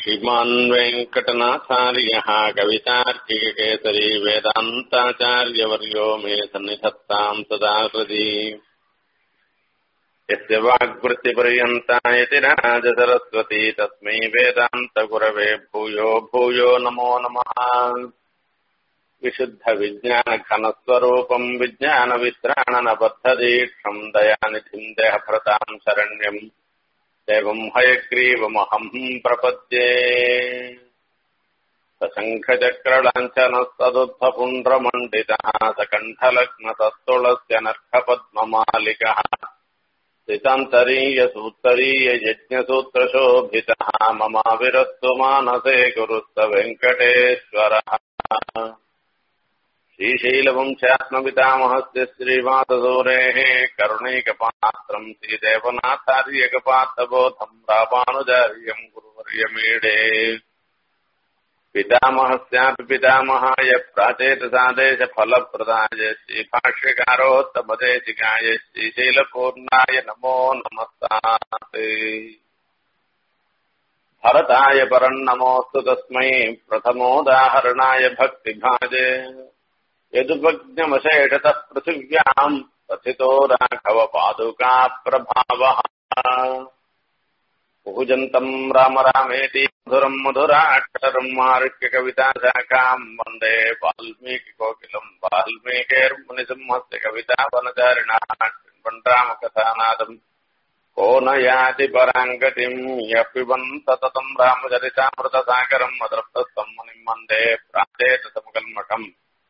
श्रीमान् वेङ्कटनाथार्यः कवितार्किककेसरी वेदान्ताचार्यवर्यो मे सन्निधत्ताम् सदा हृदि यस्य वाग्वृत्तिपर्यन्ता इति राजसरस्वती तस्मै वेदान्तगुरवे भूयो भूयो नमो नमः विशुद्धविज्ञानघनस्वरूपम् विज्ञानवित्राणनबद्धदीक्षम् दयानिधिम् देहभृताम् शरण्यम् देवम् हयग्रीवमहम् प्रपद्ये सशङ्खचक्रलाञ्छनस्तदुद्धपुण्ड्रमण्डितः सकण्ठलग्नतस्तुलस्य नर्खपद्ममालिकः सितान्तरीयसूत्तरीययज्ञसूत्रशोभितः ममाविरस्तु मानसे कुरुस्त वेङ्कटेश्वरः श्रीशैलवंशात्मपितामहस्य श्रीमातसूरेः करुणैकपात्रम् श्रीदेवनाथार्यकपात्रबोधम् रामानुजार्यम् गुरुवर्यमीडे पितामहस्यापि पितामहाय प्राचेतसादेशफलप्रदाय श्रीभाष्यकारोत्तमदेशिकाय श्रीशैलपूर्णाय नमो नमस्ताते भरताय परन्नमोऽस्तु तस्मै प्रथमोदाहरणाय भक्तिभाजे यदुपज्ञमशेषतः पृथिव्याम् प्रथितो राघव पादुका प्रभावः पूजन्तम् राम रामेति मधुरम् मधुराक्षरम् मारुष्यकविताशाखाम् वन्दे वाल्मीकिकोकिलम् वाल्मीकेर्मुनिसिंहस्य कवितावनचारिणः रामकथानादम् को न याति पराङ्गतिम् यः पिबन् सततम् रामचरितामृतसागरम् अदृप्तस्तम् मुनिम् वन्दे प्राचेतसमकल्मषम्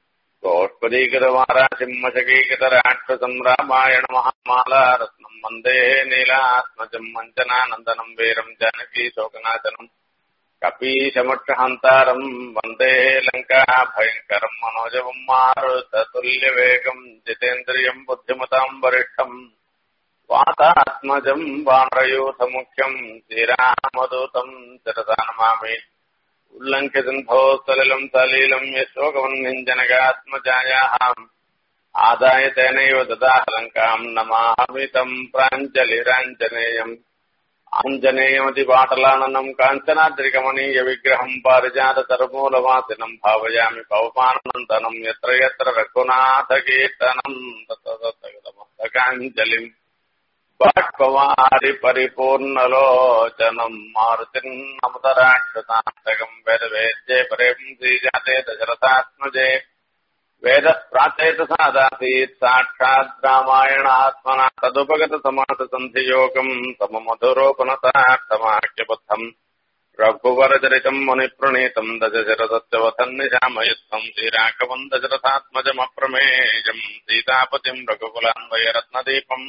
गोष्पदीकृतवारासिंहशकीकृतराक्षसम् रामायण महामाला रत्नम् वन्दे नीलात्मजम् मञ्चनानन्दनम् वीरम् जानकी शोकनाशनम् कपीशमक्षहन्तारम् वन्दे लङ्का भयङ्करम् मनोजवम् मारुततुल्यवेगम् जितेन्द्रियम् बुद्धिमताम् वरिष्ठम् वातात्मजम् वानरयूथमुख्यम् श्रीरामदूतम् चिरता नमामि उल्लङ्घ्य सिन्धो सलिलम् सलीलम् यशोकवह्निञ्जनगात्मजायाः आदाय तेनैव ददाहलङ्काम् नमामितम् प्राञ्जलिराञ्जनेयम् आञ्जनेयमतिपाटलाननम् काञ्चनाद्रिकमनीयविग्रहम् पारिजाततरमूलवासिनम् भावयामि पवमानन्दनम् यत्र यत्र रघुनाथकीर्तनम् ततस्तकाञ्जलिम् बाष्पवारि परिपूर्णलोचनम् मारुतिम् नमुतराक्षसान्तकम् वेदवेद्ये परेम् श्रीजाते दशरथात्मजे वेदः प्राचेतसादासीत् साक्षात् रामायणात्मना तदुपगतसमाससन्धियोगम् सममधुरोपनतार्थमाख्यबद्धम् रघुवरचरितम् मुनिप्रणीतम् दशशरसत्यवथन्निशामयुद्धम् श्रीराघवम् दशरथात्मजमप्रमेयम् सीतापतिम् रघुकुलान्वयरत्नदीपम्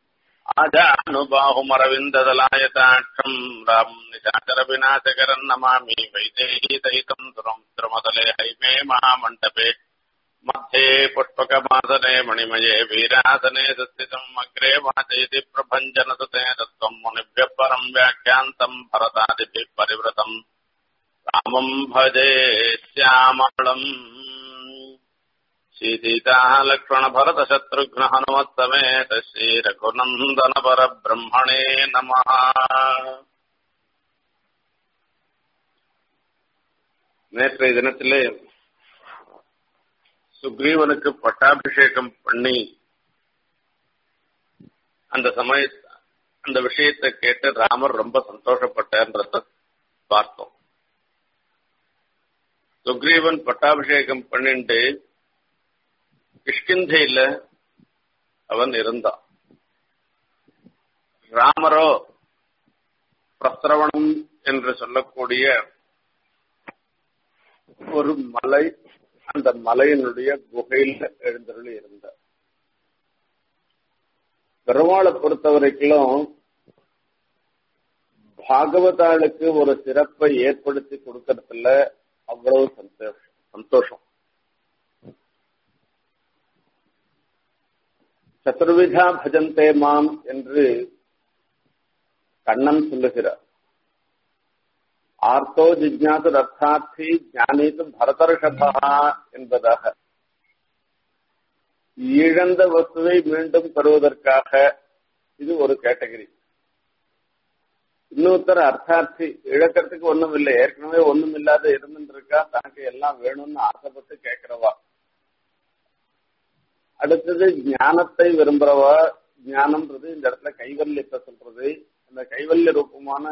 आजानुबाहुमरविन्ददलायताक्षम् राम् निशाचरविनाशकरम् नमामि वैदेहीसहितम् द्रुमतले हैमे महामण्डपे मध्ये पुष्पकमासने मणिमये वीरासने स्थितम् अग्रे वाचयति प्रभञ्जनसुते तत्त्वम् मुनिभ्यः परम् व्याख्यान्तम् भरतादिभिः परिवृतम् रामम् भजे श्यामलम् श्रीसीताः लक्ष्मणभरतशत्रुघ्न हनुमत्समेत श्रीरघुनन्दन परब्रह्मणे नमः நேற்றைய தினத்திலே சுக்ரீவனுக்கு பட்டாபிஷேகம் பண்ணி அந்த சமய அந்த விஷயத்தை கேட்டு ராமர் ரொம்ப சந்தோஷப்பட்டன்றத பார்த்தோம் சுக்ரீவன் பட்டாபிஷேகம் பண்ணிட்டு கிஷ்கிந்தையில அவன் இருந்தான் ராமரோ பிரஸ்ரவணம் என்று சொல்லக்கூடிய ஒரு மலை அந்த மலையினுடைய குகையில எழுந்தருளி இருந்தார் பெருமாளை பொறுத்த வரைக்கும் பாகவதாளுக்கு ஒரு சிறப்பை ஏற்படுத்தி கொடுக்கறதுல அவ்வளவு சந்தோஷம் சந்தோஷம் சதுர்விதா பஜந்தே மாம் என்று கண்ணன் சொல்லுகிறார் ஆர்த்தோ ஜிஜ்ஞாசு ரத்தார்த்தி ஞானீத்து பரதர்ஷபா என்பதாக இழந்த வஸ்துவை மீண்டும் பெறுவதற்காக இது ஒரு கேட்டகரி இன்னொருத்தர் அர்த்தார்த்தி இழக்கிறதுக்கு ஒண்ணும் இல்லை ஏற்கனவே ஒண்ணும் இல்லாத இருந்துட்டு இருக்கா தனக்கு எல்லாம் வேணும்னு ஆசைப்பட்டு கேட்கிறவா அடுத்தது ஞானத்தை விரும்புறவா ஞானம்ன்றது இந்த இடத்துல கைவல்யத்தை சொல்றது அந்த கைவல்ய ரூபமான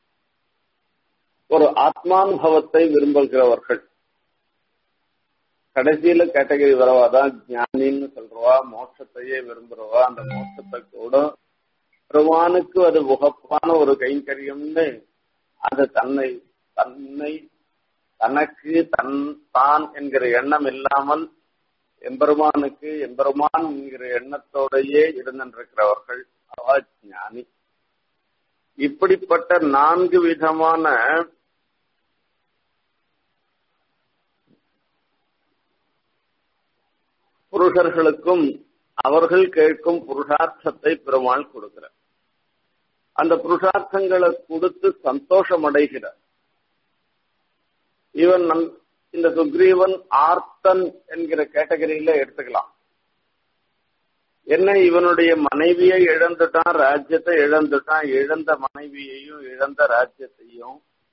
ஒரு ஆத்மானுபவத்தை விரும்புகிறவர்கள் கடைசியில கேட்டகரி வரவாதான் ஞானின்னு சொல்றவா மோட்சத்தையே விரும்புறவா அந்த மோட்சத்தை கூட பெருமானுக்கு அது உகப்பான ஒரு கைங்கரியம்னு அது தன்னை தன்னை தனக்கு தன் தான் என்கிற எண்ணம் இல்லாமல் எம்பெருமானுக்கு எம்பெருமான் என்கிற எண்ணத்தோடையே இருந்திருக்கிறவர்கள் அவா ஞானி இப்படிப்பட்ட நான்கு விதமான புருஷர்களுக்கும் அவர்கள் கேட்கும் புருஷார்த்தத்தை பெருமாள் கொடுக்கிறார் அந்த புருஷார்த்தங்களை கொடுத்து சந்தோஷம் அடைகிறார் இவன் இந்த சுக்ரீவன் ஆர்த்தன் என்கிற கேட்டகரியில எடுத்துக்கலாம் என்ன இவனுடைய மனைவியை இழந்துட்டான் ராஜ்யத்தை இழந்துட்டான் இழந்த மனைவியையும் இழந்த ராஜ்யத்தையும்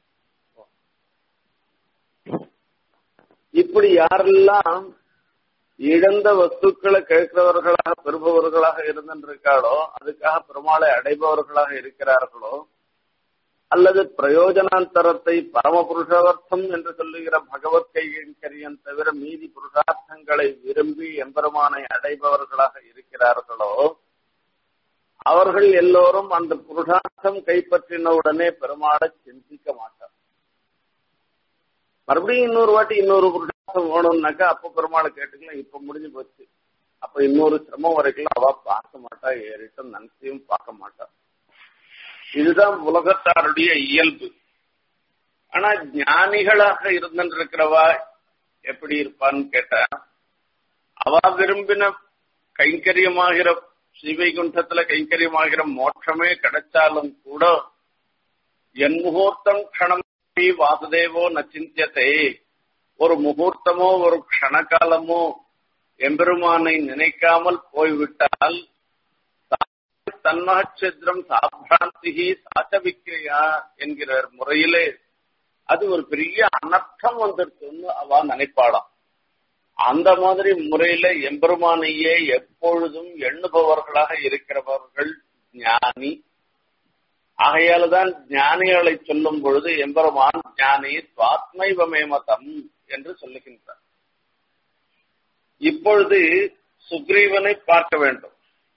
இப்படி யாரெல்லாம் இழந்த வஸ்துக்களை கேட்கிறவர்களாக பெறுபவர்களாக இருந்திருக்காளோ அதுக்காக பெருமாளை அடைபவர்களாக இருக்கிறார்களோ அல்லது பிரயோஜனாந்தரத்தை பரமபுருஷார்த்தம் என்று சொல்லுகிற பகவத் கைங்கரியம் தவிர மீதி புருஷார்த்தங்களை விரும்பி எம்பெருமானை அடைபவர்களாக இருக்கிறார்களோ அவர்கள் எல்லோரும் அந்த புருஷார்த்தம் கைப்பற்றின உடனே பெருமாளை சிந்திக்க மாட்டார் மறுபடியும் இன்னொரு வாட்டி இன்னொரு புருஷார்த்தம் வேணும்னாக்கா அப்ப பெருமாளை கேட்டுக்கலாம் இப்ப முடிஞ்சு போச்சு அப்ப இன்னொரு சிரமம் வரைக்கும் அவ பார்க்க மாட்டா ஏறிட்டும் நன்சியும் பார்க்க மாட்டா இதுதான் உலகத்தாருடைய இயல்பு ஆனா ஞானிகளாக இருந்திருக்கிறவா எப்படி இருப்பான்னு கேட்டா அவ விரும்பின கைங்கரியமாகிற ஸ்ரீவைகுண்டத்துல கைங்கரியமாகிற மோட்சமே கிடைச்சாலும் கூட என் முகூர்த்தம் க்ஷணம் வாசுதேவோ நச்சிந்தியத்தை ஒரு முகூர்த்தமோ ஒரு க்ஷணகாலமோ எம்பெருமானை நினைக்காமல் போய்விட்டால் தன்மகச்சித்திரம் சாபிராந்தி சாச்சவிக்கிரியா என்கிற முறையிலே அது ஒரு பெரிய அனர்த்தம் வந்துருச்சுன்னு அவ நினைப்பாளாம் அந்த மாதிரி முறையில எம்பெருமானையே எப்பொழுதும் எண்ணுபவர்களாக இருக்கிறவர்கள் ஞானி ஆகையால்தான் ஞானிகளை சொல்லும் பொழுது எம்பெருமான் ஞானி சுவாத்மைவமேமதம் என்று சொல்லுகின்றார் இப்பொழுது சுக்ரீவனை பார்க்க வேண்டும்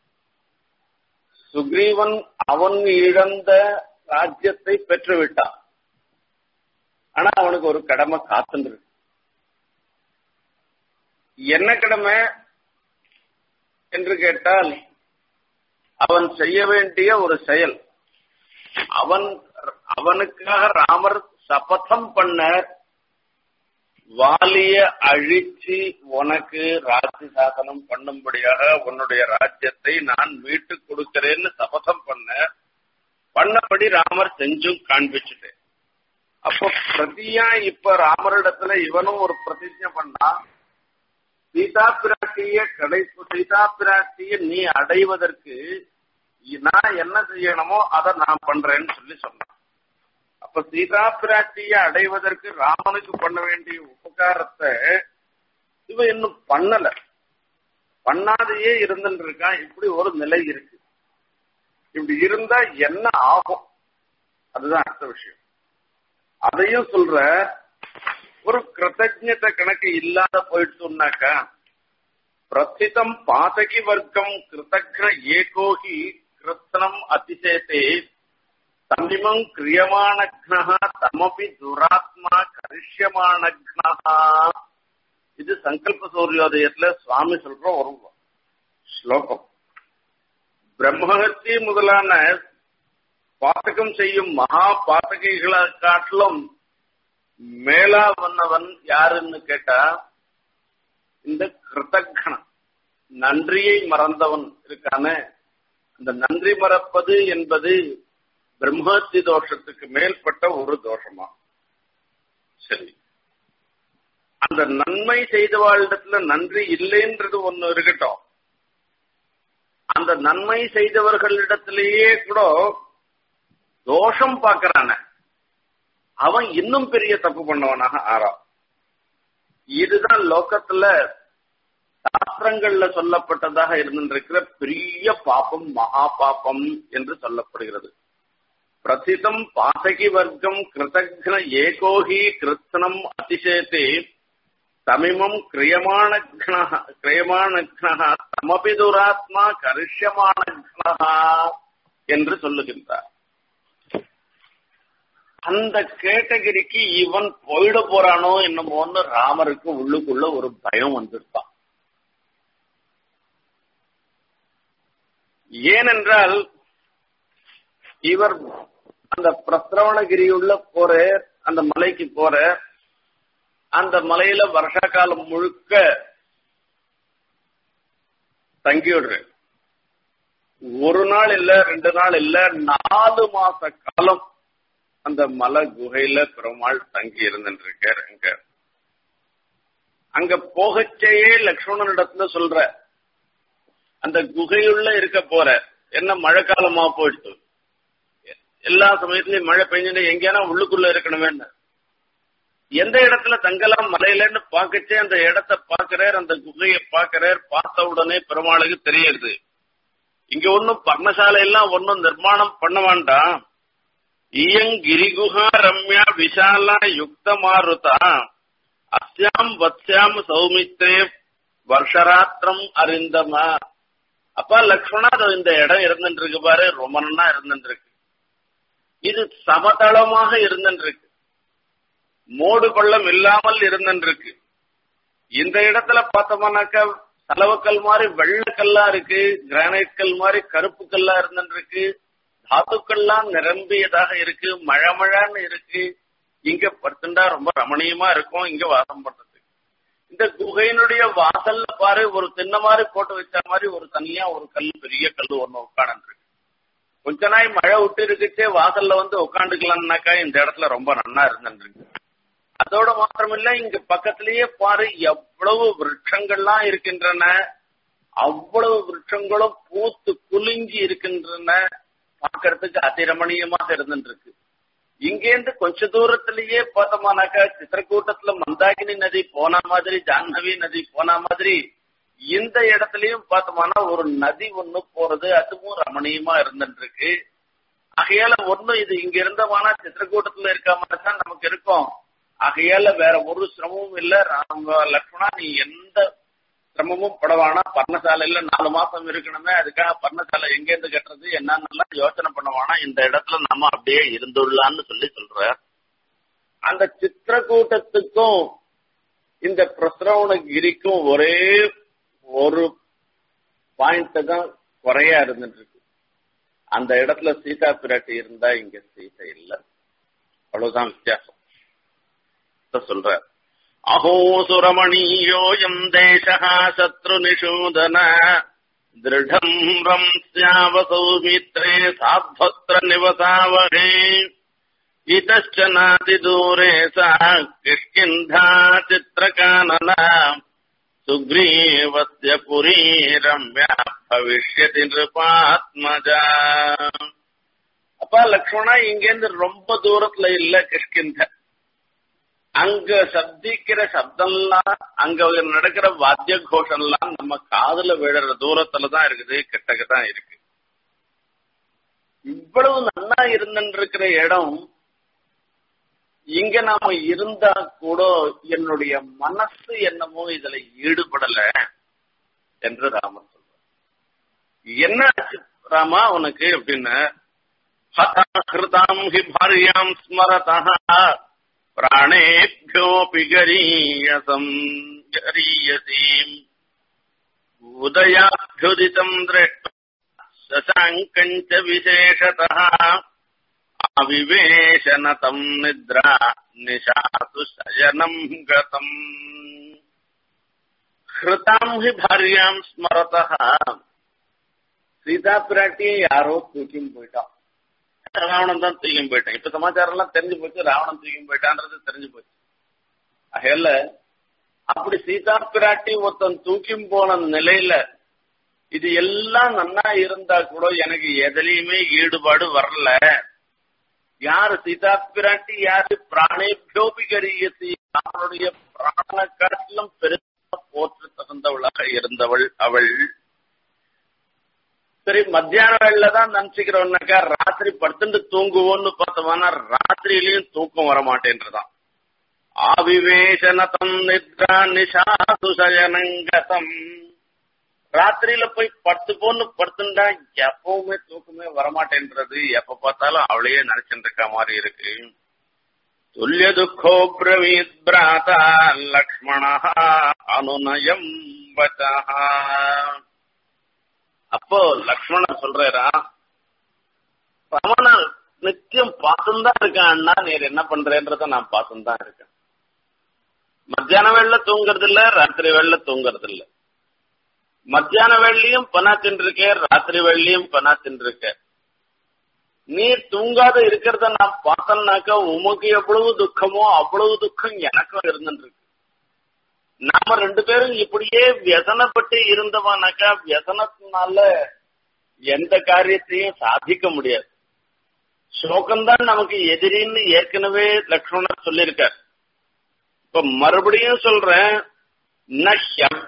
சுக்ரீவன் அவன் இழந்த ராஜ்யத்தை பெற்றுவிட்டான் ஆனா அவனுக்கு ஒரு கடமை காத்துருக்கு என்ன கடமை என்று கேட்டால் அவன் செய்ய வேண்டிய ஒரு செயல் அவன் அவனுக்காக ராமர் சபதம் பண்ண வாலிய அழிச்சு உனக்கு ராஜ்ய சாசனம் பண்ணும்படியாக உன்னுடைய ராஜ்யத்தை நான் மீட்டு கொடுக்கிறேன்னு சபதம் பண்ண பண்ணபடி ராமர் செஞ்சும் காண்பிச்சுட்டேன் அப்போ பிரதியா இப்ப ராமரிடத்துல இவனும் ஒரு பிரதிஜை பண்ணா சீதா பிராட்டிய கிடைப்பு சீதா பிராட்டிய நீ அடைவதற்கு நான் என்ன செய்யணுமோ அதை நான் பண்றேன்னு சொல்லி சொன்னான் அப்ப சீதா பிராட்டிய அடைவதற்கு ராமனுக்கு பண்ண வேண்டிய உபகாரத்தை இவ இன்னும் பண்ணல பண்ணாதையே இருந்துட்டு இருக்கான் இப்படி ஒரு நிலை இருக்கு இப்படி இருந்தா என்ன ஆகும் அதுதான் அடுத்த விஷயம் அதையும் சொல்ற ஒரு கிருத்தஜத கணக்கு இல்லாத போயிடுச்சுனாக்கா பிரசிதம் பாதகி வர்க்கம் கிருத்தக்ன ஏகோகி கிருத்தனம் அதிசேதே தமிமம் கிரியமானக்னஹ தமபி துராத்மா கரிஷ்யமானக்னஹா இது சங்கல்ப சூரியோதயத்துல சுவாமி சொல்ற ஒரு ஸ்லோகம் பிரம்மஹத்தி முதலான பாத்தகம் செய்யும் மகா பாத்தகைகளை காட்டிலும் மேலா வந்தவன் யாருன்னு கேட்டா இந்த கிருத்தகணம் நன்றியை மறந்தவன் இருக்கான அந்த நன்றி மறப்பது என்பது பிரம்மஹத்தி தோஷத்துக்கு மேல்பட்ட ஒரு தோஷமா சரி அந்த நன்மை செய்தவாளிடத்துல நன்றி இல்லைன்றது ஒண்ணு இருக்கட்டும் அந்த நன்மை செய்தவர்களிடத்திலேயே கூட தோஷம் பார்க்கறான அவன் இன்னும் பெரிய தப்பு பண்ணவனாக ஆறான் இதுதான் லோகத்துல சாஸ்திரங்கள்ல சொல்லப்பட்டதாக இருந்திருக்கிற பெரிய பாப்பம் மகா பாப்பம் என்று சொல்லப்படுகிறது பிரசிதம் பாசகி வர்க்கம் கிருதக்ன ஏகோஹி கிருத்னம் அதிசேத்தே தமிமம் கிரியமாணக்ன கிரியமாணக்ன தமபி துராத்மா கரிஷ்யமாணக்னா என்று சொல்லுகின்றார் அந்த கேட்டகிரிக்கு இவன் போயிட போறானோ என்னமோன்னு ராமருக்கு உள்ளுக்குள்ள ஒரு பயம் வந்துருப்பான் ஏனென்றால் இவர் அந்த பிரஸ்ரவணகிரியுள்ள போற அந்த மலைக்கு போற அந்த மலையில வருஷா காலம் முழுக்க தங்கிவிடுற ஒரு நாள் இல்ல ரெண்டு நாள் இல்ல நாலு மாச காலம் அந்த மலை குகையில பெருமாள் தங்கி இருந்துருக்கார் அங்க அங்க போகச்சேயே லக்ஷ்மணனிடத்துல சொல்ற அந்த குகையுள்ள இருக்க போற என்ன மழை காலமா போயிடுச்சு எல்லா சமயத்திலயும் மழை பெஞ்சுட்டு எங்கேனா உள்ளுக்குள்ள இருக்கணுமே எந்த இடத்துல தங்கலாம் மலையிலன்னு பாக்கச்சே அந்த இடத்த பாக்குறார் அந்த குகையை பாக்குறார் பார்த்த உடனே பெருமாளுக்கு தெரியுது இங்க ஒன்னும் பர்ணசாலை எல்லாம் ஒன்னும் நிர்மாணம் பண்ண வேண்டாம் இயங்கிரிகுஹா ரம்யா விஷாலா யுக்த மாருதா அஸ்யாம் வத்யாம் சௌமித்ரே வருஷராத்திரம் அறிந்தமா அப்பா லக்ஷ்மணா அது இந்த இடம் இருந்துட்டு இருக்கு பாரு ரொம்ப நன்னா இருந்துட்டு இருக்கு இது சமதளமாக இருந்துட்டு இருக்கு மோடு பள்ளம் இல்லாமல் இருந்துட்டு இருக்கு இந்த இடத்துல பார்த்தோம்னாக்கா செலவுக்கல் மாதிரி வெள்ளக்கல்லா இருக்கு கிரானைட் கல் மாதிரி கருப்பு கல்லா இருந்துட்டு இருக்கு தாத்துக்கள்லாம் நிரம்பியதாக இருக்கு மழை மழைன்னு இருக்கு இங்க படுத்துண்டா ரொம்ப ரமணீயமா இருக்கும் இங்க வாசம் பண்றது இந்த குகையினுடைய வாசல்ல பாரு ஒரு தின்ன மாதிரி போட்டு வச்ச மாதிரி ஒரு தனியா ஒரு கல் பெரிய கல் ஒண்ணு உட்காந்து கொஞ்ச நாள் மழை விட்டு இருக்குச்சே வாசல்ல வந்து உட்காந்துக்கலாம்னாக்கா இந்த இடத்துல ரொம்ப நன்னா இருந்துருக்கு அதோட மாத்திரமில்ல இங்க பக்கத்திலேயே பாரு எவ்வளவு விருட்சங்கள்லாம் இருக்கின்றன அவ்வளவு விருட்சங்களும் பூத்து குலுங்கி இருக்கின்றன பார்க்கறதுக்கு அதிரமணியமாக இருந்துட்டு இருக்கு இங்கேருந்து கொஞ்ச தூரத்திலேயே பார்த்தோம்னாக்கா சித்திரக்கூட்டத்துல மந்தாகினி நதி போன மாதிரி ஜாஹ்னவி நதி போன மாதிரி இந்த இடத்துலயும் பார்த்தோம்னா ஒரு நதி ஒண்ணு போறது அதுவும் ரமணீயமா இருந்துட்டு இருக்கு ஆகையால ஒண்ணு இது இங்க இருந்தவானா சித்திரக்கூட்டத்துல இருக்க மாதிரி தான் நமக்கு இருக்கும் ஆகையால வேற ஒரு சிரமமும் இல்ல ராம லக்ஷ்மணா நீ எந்த சிரமமும் படவானா பர்ணசாலையில நாலு மாசம் இருக்கணுமே அதுக்காக பர்ணசாலை எங்க இருந்து கட்டுறது என்னன்னெல்லாம் யோசனை பண்ணுவானா இந்த இடத்துல நம்ம அப்படியே இருந்துள்ளான்னு சொல்லி சொல்ற அந்த சித்திரக்கூட்டத்துக்கும் இந்த பிரசரவணகிரிக்கும் ஒரே ஒரு பாயிண்ட் தான் குறையா இருந்துட்டு இருக்கு அந்த இடத்துல சீதா பிராட்டி இருந்தா இங்க சீதை இல்ல அவ்வளவுதான் வித்தியாசம் சொல்ற அஹோ சுரமணீயோயம் தேசः சத்ருநிஷூதன திருடம் ரம்ஸ்யாவசௌமித்ரே சாத்வத்ர நிவசாவகே इतश्च नातिदूरे सा किष्किन्धा चित्रकानना सुग्रीवस्य पुरी रम्या भविष्यति நிருபாத்மஜா அப்பா லக்ஷ்மணா இங்கேருந்து ரொம்ப தூரத்துல இல்ல கிஷ்கிந்த அங்க சப்திக்கிற சப்தம்லாம் அங்க நடக்கிற வாத்திய கோஷம்லாம் நம்ம காதுல விழுற தூரத்துல தான் இருக்குது கிட்டக்க தான் இருக்கு இவ்வளவு நன்னா இருந்துருக்கிற இடம் இங்க நாம இருந்தா கூட என்னுடைய மனசு என்னமோ இதுல ஈடுபடல என்று ராமன் சொல்றார் என்ன ராமா உனக்கு அப்படின்னு ஹதாம் ஹி பாரியாம் ஸ்மரதா பிராணேபியோபி கரீயசம் கரீயசீம் உதயாபியுதிதம் திருஷ்ட शशाङ्कञ्च विशेषतः अविवेशनतम् निद्रा निशासु शयनम् गतम् ஹிருதாம் ஹி பாரியாம் ஸ்மரதா சீதா பிராட்டியை யாரோ தூக்கின்னு போயிட்டான் ராவணன் தான் தூக்கின்னு போயிட்டான் இப்ப சமாச்சாரம் எல்லாம் தெரிஞ்சு போச்சு ராவணன் தூக்கின்னு போயிட்டான்றது தெரிஞ்சு போச்சு அகையில அப்படி சீதா பிராட்டி ஒருத்தன் தூக்கின்னு போன நிலையில இது எல்லாம் நன்னா இருந்தா கூட எனக்கு எதுலயுமே ஈடுபாடு வரல யார் சீதா பிராட்டி யாரு பிராணேபியோபி கரியசி அவனுடைய பிராண காட்டிலும் பெருசா போற்று தகுந்தவளாக இருந்தவள் அவள் சரி மத்தியான வேலையில தான் நினைச்சுக்கிறோம்னாக்கா ராத்திரி படுத்துட்டு தூங்குவோம்னு பார்த்தோம்னா ராத்திரியிலயும் தூக்கம் வர மாட்டேன்றதான் ஆவிவேசனதம் நித்ரா நிஷாசு சயனங்கதம் ராத்திரியில போய் படுத்து போன்னு படுத்துட்டா எப்பவுமே தூக்கமே வரமாட்டேன்றது எப்ப பார்த்தாலும் அவளையே நினைச்சுட்டு இருக்க மாதிரி இருக்கு துல்லிய துக்கோ பிரவீத் பிராதா லக்ஷ்மணா அனுநயம் வச்சா அப்போ லக்ஷ்மணர் சொல்றாரா ரமணன் நித்தியம் பார்த்துன்னு தான் இருக்கேன் அண்ணா நீர் என்ன பண்றேன்றத நான் பார்த்துன்னு தான் இருக்கேன் மத்தியான வேளையில தூங்குறது இல்ல ராத்திரி வேளையில தூங்குறது இல்ல மத்தியான வேளையிலையும் பனா தின்றிருக்க ராத்திரி வேளையிலையும் பனா தின்றிருக்க நீ தூங்காத இருக்கிறத நான் பார்த்தேன்னாக்கா உமக்கு எவ்வளவு துக்கமோ அவ்வளவு துக்கம் எனக்கும் இருந்துருக்கு நாம ரெண்டு பேரும் இப்படியே வியசனப்பட்டு இருந்தவானாக்கா வியசனத்தினால எந்த காரியத்தையும் சாதிக்க முடியாது சோகம்தான் நமக்கு எதிரின்னு ஏற்கனவே லக்ஷ்மணர் சொல்லியிருக்கார் இப்ப மறுபடியும் சொல்றேன் நஷ்யம்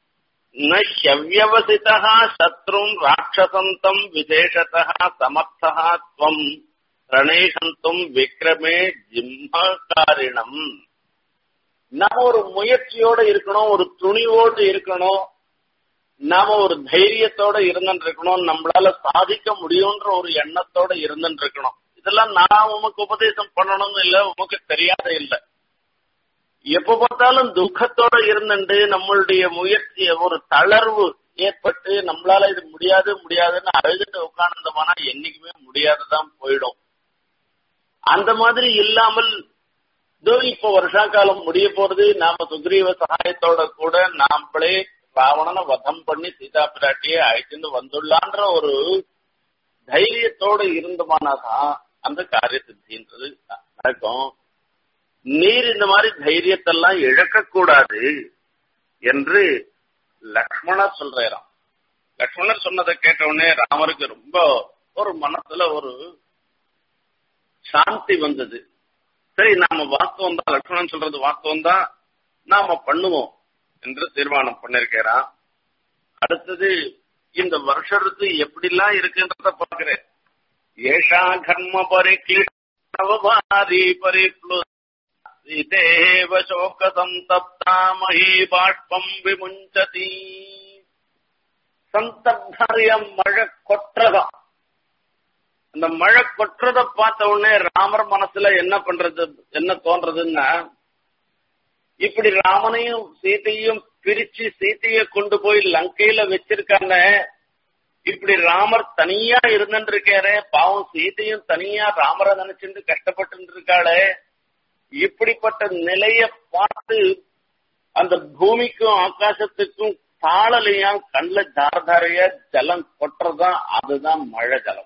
நவ்யவசிதா சத்ரும் ராட்சசந்தம் விசேஷதா சமர்த்தா துவம் ரணேசந்தும் விக்ரமே ஜிம்மகாரிணம் நாம ஒரு முயற்சியோட இருக்கணும் ஒரு துணிவோடு இருக்கணும் நாம ஒரு தைரியத்தோட இருந்துட்டு இருக்கணும் நம்மளால சாதிக்க முடியும்ன்ற ஒரு எண்ணத்தோட இருந்துட்டு இருக்கணும் இதெல்லாம் நான் உமக்கு உபதேசம் பண்ணணும்னு இல்ல உமக்கு தெரியாத இல்ல எப்ப பார்த்தாலும் துக்கத்தோட இருந்துட்டு நம்மளுடைய முயற்சிய ஒரு தளர்வு ஏற்பட்டு நம்மளால இது முடியாது முடியாதுன்னு அழுதுட்டு உட்கார்ந்தோம்னா என்னைக்குமே முடியாதுதான் போயிடும் அந்த மாதிரி இல்லாமல் இதோ இப்ப வருஷா காலம் முடிய போறது நாம சுக்ரீவ சகாயத்தோட கூட நாமளே ராவணனை வதம் பண்ணி சீதா பிராட்டியை அழைச்சிட்டு வந்துள்ளான்ற ஒரு தைரியத்தோட இருந்தமானாதான் அந்த காரிய சித்தின்றது நடக்கும் நீர் இந்த மாதிரி தைரியத்தெல்லாம் இழக்கக்கூடாது என்று லக்ஷ்மணர் சொல்றாராம் லக்ஷ்மணர் சொன்னதை கேட்ட உடனே ராமருக்கு ரொம்ப ஒரு மனசுல ஒரு சாந்தி வந்தது சரி நாம வாஸ்தவம் தான் லக்ஷ்மணன் சொல்றது வாஸ்தவம் தான் நாம பண்ணுவோம் என்று தீர்மானம் பண்ணிருக்கிறான் அடுத்தது இந்த வருஷ ருத்து எப்படிலாம் இருக்குன்றத பாக்குறேன் ஏஷா கர்ம பரிக்ளிஷ்டவபாரி பரிப்ளுதேவ சோக சந்தப்தா மகி பாஷ்பம் விமுஞ்சதி சந்தப்தரிய மழை கொற்றகம் அந்த மழை கொட்டுறத பார்த்த உடனே ராமர் மனசுல என்ன பண்றது என்ன தோன்றதுன்னா இப்படி ராமனையும் சீதையும் பிரிச்சு சீதையை கொண்டு போய் லங்கையில வச்சிருக்காங்க இப்படி ராமர் தனியா இருந்துட்டு இருக்காரு பாவம் சீதையும் தனியா ராமரை நினைச்சுட்டு கஷ்டப்பட்டு இருக்காளே இப்படிப்பட்ட நிலைய பார்த்து அந்த பூமிக்கும் ஆகாசத்துக்கும் தாளலையா கண்ணுல தாரதாரையா ஜலம் கொட்டுறதுதான் அதுதான் மழை ஜலம்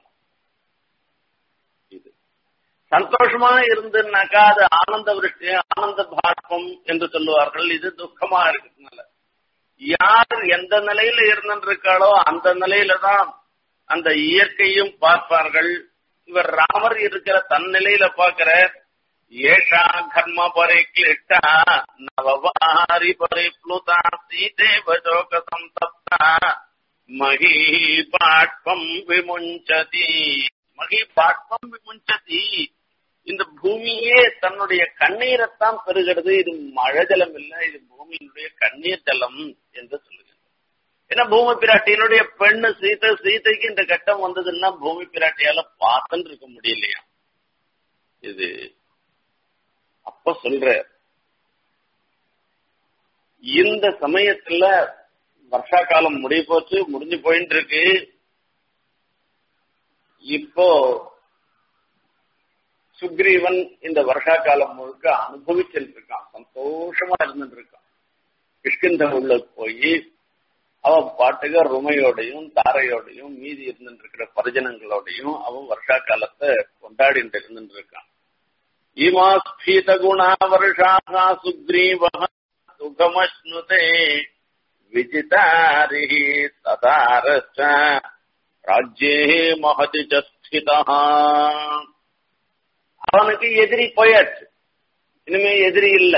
இது சந்தோஷமா இருந்துனாக்கா அது ஆனந்த விருஷ்டி ஆனந்த பாஷ்பம் என்று சொல்லுவார்கள் இது துக்கமா இருக்கிறதுனால யார் எந்த நிலையில இருந்திருக்காளோ அந்த நிலையில தான் அந்த இயற்கையும் பார்ப்பார்கள் இவர் ராமர் இருக்கிற தன் நிலையில பார்க்கிற ஏஷா கர்ம பரிக்லிஷ்டா நவவாரி பரிப்ளுதா சீதேவ சோக சந்தப்தா மகி பாட்பம் விமுஞ்சதி மகி பாட்பம் விமுஞ்சதி இந்த பூமியே தன்னுடைய கண்ணீரைத்தான் பெறுகிறது இது மழை ஜலம் இல்ல இது பூமியினுடைய கண்ணீர் ஜலம் என்று சொல்லுகிறது ஏன்னா பூமி பிராட்டியினுடைய பெண்ணு சீதை சீதைக்கு இந்த கட்டம் வந்ததுன்னா பூமி பிராட்டியால பார்த்துன்னு இருக்க முடியலையா இது அப்ப சொல்ற இந்த சமயத்துல வருஷா காலம் முடிய போச்சு முடிஞ்சு போயிட்டு இருக்கு இப்போ சுக்ரீவன் இந்த வருஷா காலம் முழுக்க அனுபவிச்சுட்டு இருக்கான் சந்தோஷமா இருந்துட்டு இருக்கான் கிஷ்கிந்த உள்ள போய் அவன் பாட்டுக ருமையோடையும் தாரையோடையும் மீதி இருந்துட்டு இருக்கிற பரிஜனங்களோடையும் அவன் வருஷா காலத்தை கொண்டாடிட்டு இருந்துட்டு இருக்கான் இமா ஸ்பீத குணா வருஷாக சுக்ரீவ சுகமஸ்னுதே விஜிதாரி சதாரஸ்ட ராஜ்யே மகதி ஸ்திதா அவனுக்கு எதிரி போயாச்சு இனிமே எதிரி இல்ல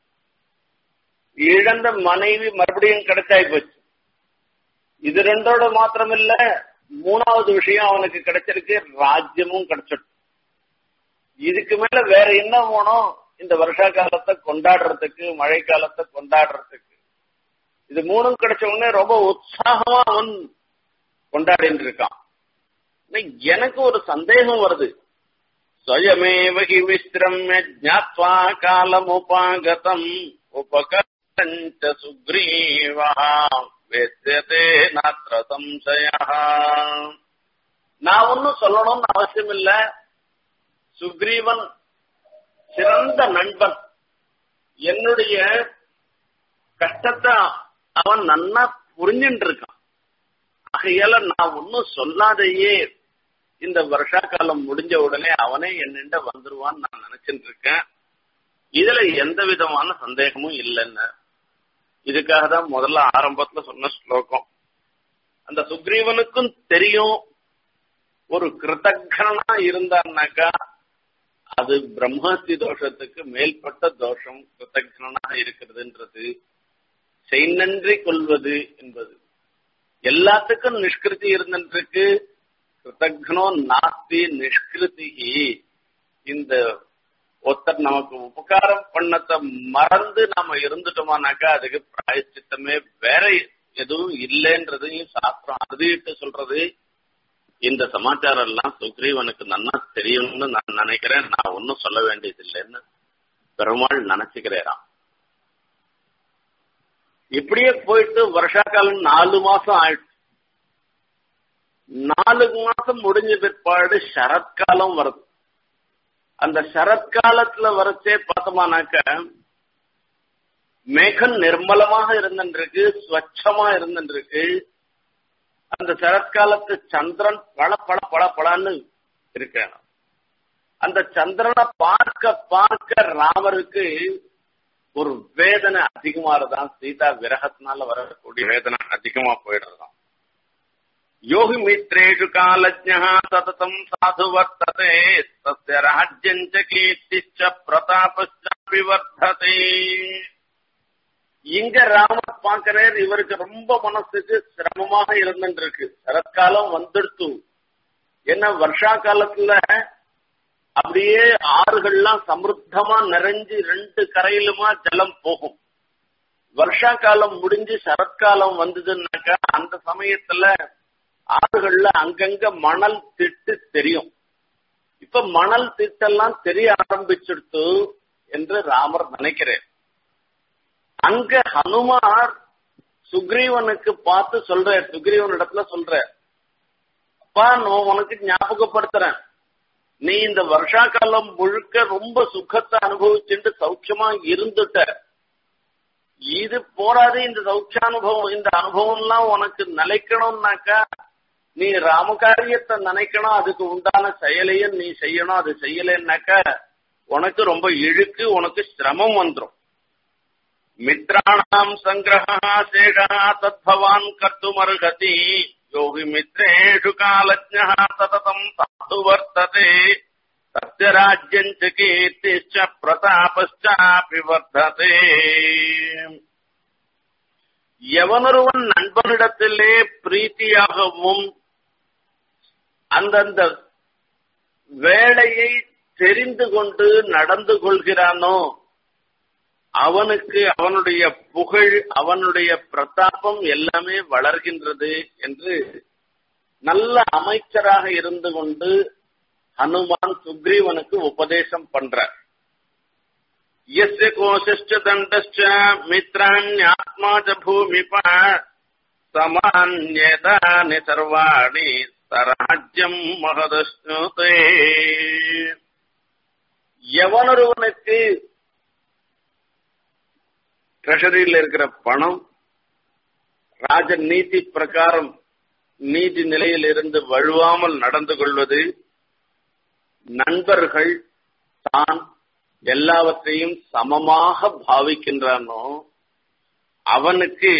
இழந்த மனைவி மறுபடியும் கிடைச்சாய் போச்சு இது ரெண்டோட மாத்திரம் இல்ல மூணாவது விஷயம் அவனுக்கு கிடைச்சிருக்கு ராஜ்யமும் கிடைச்சிடும் இதுக்கு மேல வேற என்ன வேணும் இந்த வருஷா காலத்தை கொண்டாடுறதுக்கு மழை காலத்தை கொண்டாடுறதுக்கு இது மூணும் கிடைச்ச உடனே ரொம்ப உற்சாகமா அவன் கொண்டாடிட்டு இருக்கான் எனக்கு ஒரு சந்தேகம் வருது ஸ்வயமேவ ஹி விஸ்ரம்ய ஜாத்வா காலமுபாகதம் உபகரஞ்ச சுக்ரீவா வேத்தியதே நாத்திர சம்சய நான் ஒன்னும் சொல்லணும்னு அவசியம் இல்ல சுக்ரீவன் சிறந்த நண்பன் என்னுடைய கஷ்டத்தை அவன் நன்னா புரிஞ்சுட்டு இருக்கான் ஆகையால நான் ஒன்னும் சொல்லாதையே இந்த வருஷா காலம் முடிஞ்ச உடனே அவனே என்னண்ட வந்துருவான்னு நான் நினைச்சிட்டு இருக்கேன் இதுல எந்த விதமான சந்தேகமும் இல்லைன்னு இதுக்காக தான் முதல்ல ஆரம்பத்துல சொன்ன ஸ்லோகம் அந்த சுக்ரீவனுக்கும் தெரியும் ஒரு கிருத்தகனா இருந்தான்னாக்கா அது பிரம்மஹத்தி தோஷத்துக்கு மேல்பட்ட தோஷம் கிருத்தகனாக இருக்கிறதுன்றது செய்நன்றி கொள்வது என்பது எல்லாத்துக்கும் நிஷ்கிருதி இருந்துருக்கு கிருத்தக்னோ நாஸ்தி நிஷ்கிருதி இந்த ஒருத்தர் நமக்கு உபகாரம் பண்ணத்தை மறந்து நாம இருந்துட்டோமானாக்கா அதுக்கு பிராயச்சித்தமே வேற எதுவும் இல்லைன்றதையும் சாஸ்திரம் அறுதிட்டு சொல்றது இந்த சமாச்சாரம் எல்லாம் சுக்ரீவனுக்கு நன்னா தெரியும்னு நான் நினைக்கிறேன் நான் ஒன்னும் சொல்ல வேண்டியது இல்லைன்னு பெருமாள் நினைச்சுக்கிறேன் இப்படியே போயிட்டு வருஷா காலம் நாலு மாசம் ஆயிடுச்சு நாலு மாசம் முடிஞ்ச பிற்பாடு சரத்காலம் வருது அந்த சரத்காலத்துல வரச்சே பார்த்தோமானாக்க மேகம் நிர்மலமாக இருந்துருக்கு ஸ்வச்சமா இருந்துருக்கு அந்த சரத்காலத்து சந்திரன் பல பல பல பலன்னு இருக்க அந்த சந்திரனை பார்க்க பார்க்க ராமருக்கு ஒரு வேதனை அதிகமா இருந்தான் சீதா விரகத்தினால வரக்கூடிய வேதனை அதிகமா போயிடுறதாம் யோகி மித்ரேஷு காலஜா சததம் சாது வர்த்ததே தஸ்ய ராஜ்யஞ்ச கீர்த்திச்ச பிரதாபச்சாபி வர்த்ததே இங்க ராமர் பாக்குறார் இவருக்கு ரொம்ப மனசுக்கு சிரமமாக இருந்துட்டு இருக்கு சரத்காலம் வந்துடுத்து ஏன்னா வருஷா காலத்துல அப்படியே ஆறுகள்லாம் சமிருத்தமா நிறைஞ்சு ரெண்டு கரையிலுமா ஜலம் போகும் வருஷா காலம் முடிஞ்சு சரத்காலம் வந்ததுன்னாக்கா அந்த சமயத்துல ஆறுகள்ல அங்கங்க மணல் திட்டு தெரியும் இப்ப மணல் திட்டெல்லாம் தெரிய ஆரம்பிச்சிடுத்து என்று ராமர் நினைக்கிறேன் அங்க ஹனுமார் சுக்ரீவனுக்கு பார்த்து சொல்ற சுக்ரீவன் இடத்துல சொல்ற அப்பா நான் உனக்கு ஞாபகப்படுத்துறேன் நீ இந்த வருஷா காலம் முழுக்க ரொம்ப சுகத்தை அனுபவிச்சுட்டு சௌக்கியமா இருந்துட்ட இது போராது இந்த சௌக்கியானுபவம் இந்த அனுபவம் எல்லாம் உனக்கு நிலைக்கணும்னாக்கா நீ ராமகாரியத்தை நினைக்கணும் அதுக்கு உண்டான செயலையும் நீ செய்யணும் அது செய்யலைன்னாக்கா உனக்கு ரொம்ப இழுக்கு உனக்கு சிரமம் வந்துடும் மித்ராணாம் சங்கிரகா சேஷா தத்பவான் கர்த்துமர்ஹதி யோகி மித்ரேஷு காலஜா சததம் சாது வர்த்ததே தஸ்ய ராஜ்யஞ்ச கீர்த்திச்ச பிரதாபச்சாபி வர்த்ததே எவனொருவன் நண்பனிடத்திலே பிரீத்தியாகவும் அந்தந்த வேலையை தெரிந்து கொண்டு நடந்து கொள்கிறானோ அவனுக்கு அவனுடைய புகழ் அவனுடைய பிரதாபம் எல்லாமே வளர்கின்றது என்று நல்ல அமைச்சராக இருந்து கொண்டு ஹனுமான் சுக்ரீவனுக்கு உபதேசம் பண்றார் यस्य कोशश्च दण्डश्च मित्राण्यात्मा च भूमिप समान्यतानि सर्वाणि சராஜ்யம் மகதஸ்னுதே எவனொருவனுக்கு ட்ரெஷரியில் இருக்கிற பணம் ராஜ நீதி பிரகாரம் நீதி நிலையில் இருந்து வழுவாமல் நடந்து கொள்வது நண்பர்கள் தான் எல்லாவற்றையும் சமமாக பாவிக்கின்றானோ அவனுக்கு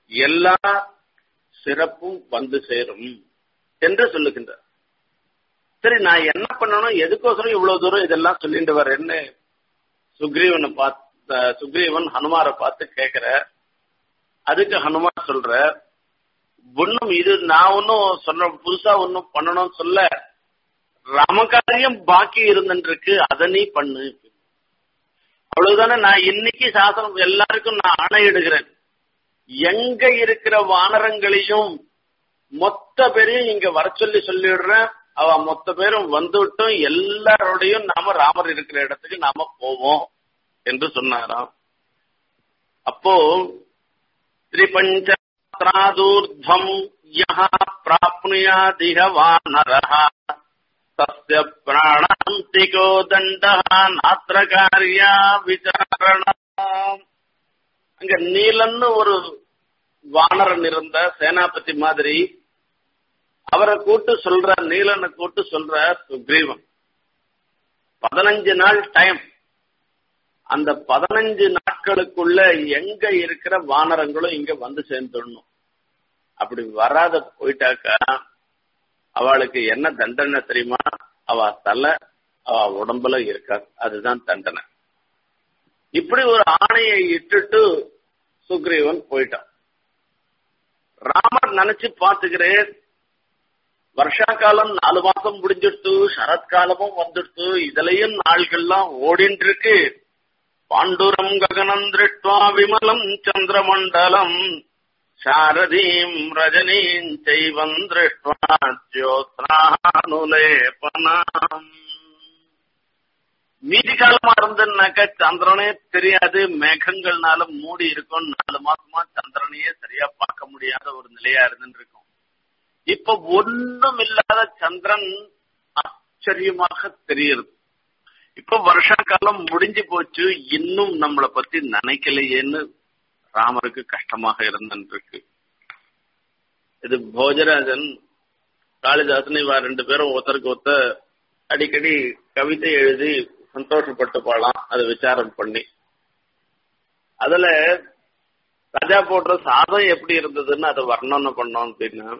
எல்லா சிறப்பும் வந்து சேரும் என்று சொல்லுகின்றார் சரி நான் என்ன பண்ணணும் எதுக்கோசரம் இவ்வளவு தூரம் இதெல்லாம் சொல்லிட்டு வரேன்னு சுக்ரீவனை பார்த்த சுக்ரீவன் ஹனுமாரை பார்த்து கேக்குற அதுக்கு ஹனுமார் சொல்ற ஒன்னும் இது நான் ஒன்னும் சொன்ன புதுசா ஒன்னும் பண்ணணும்னு சொல்ல ராமகாரியம் பாக்கி இருந்துருக்கு அதை நீ பண்ணு அவ்வளவுதானே நான் இன்னைக்கு சாசனம் எல்லாருக்கும் நான் ஆணையிடுகிறேன் எங்க இருக்கிற வானரங்களையும் மொத்த பேரையும் இங்க வர சொல்லி சொல்லிடுறேன் அவ மொத்த பேரும் வந்துவிட்டும் எல்லாரோடையும் நாம ராமர் இருக்கிற இடத்துக்கு நாம போவோம் என்று சொன்னாராம் அப்போ திரிபஞ்சாதூர்தம் யஹ பிராப்னுயாதிக வானரஹ தஸ்ய பிராணாந்திகோ தண்டः நாத்திர காரியா விசாரணா அங்க நீலன்னு ஒரு வானரன் இருந்த சேனாபதி மாதிரி அவரை கூட்டு சொல்ற நீலனை கூட்டு சொல்ற சுக்ரீவன் பதினஞ்சு நாள் டைம் அந்த பதினஞ்சு நாட்களுக்குள்ள எங்க இருக்கிற வானரங்களும் இங்க வந்து சேர்ந்துடணும் அப்படி வராத போயிட்டாக்கா அவளுக்கு என்ன தண்டனை தெரியுமா அவ தலை அவ உடம்புல இருக்கா அதுதான் தண்டனை இப்படி ஒரு ஆணையை இட்டுட்டு சுக்ரீவன் போயிட்டான் ராமர் நினைச்சு பாத்துக்கிறேன் வருஷா காலம் நாலு மாசம் முடிஞ்சிடுத்து சரத்காலமும் வந்துடுத்து இதுலயும் நாள்கள்லாம் ஓடின்னு இருக்கு பாண்டுரம் ககனம் திருஷ்டுவா விமலம் சந்திரமண்டலம் சாரதீம் ரஜனீம் செய்வம் திருஷ்டுவா ஜோத்ரானுலேபனாம் மீதி காலமா இருந்துன்னாக்க சந்திரனே தெரியாது மேகங்கள்னால மூடி இருக்கும் நாலு மாசமா சந்திரனையே சரியா பார்க்க முடியாத ஒரு நிலையா இருந்துட்டு இருக்கும் இப்ப ஒண்ணும் இல்லாத சந்திரன் ஆச்சரியமாக தெரியுது இப்ப வருஷ காலம் முடிஞ்சு போச்சு இன்னும் நம்மளை பத்தி நினைக்கலையேன்னு ராமருக்கு கஷ்டமாக இருந்துருக்கு இது போஜராஜன் காளிதாசன் இவா ரெண்டு பேரும் ஒருத்தருக்கு ஒருத்த அடிக்கடி கவிதை எழுதி சந்தோஷப்பட்டு போலாம் அதை விசாரம் பண்ணி அதுல ராஜா போடுற சாதம் எப்படி இருந்ததுன்னு அதை வர்ணனை பண்ணோம் அப்படின்னா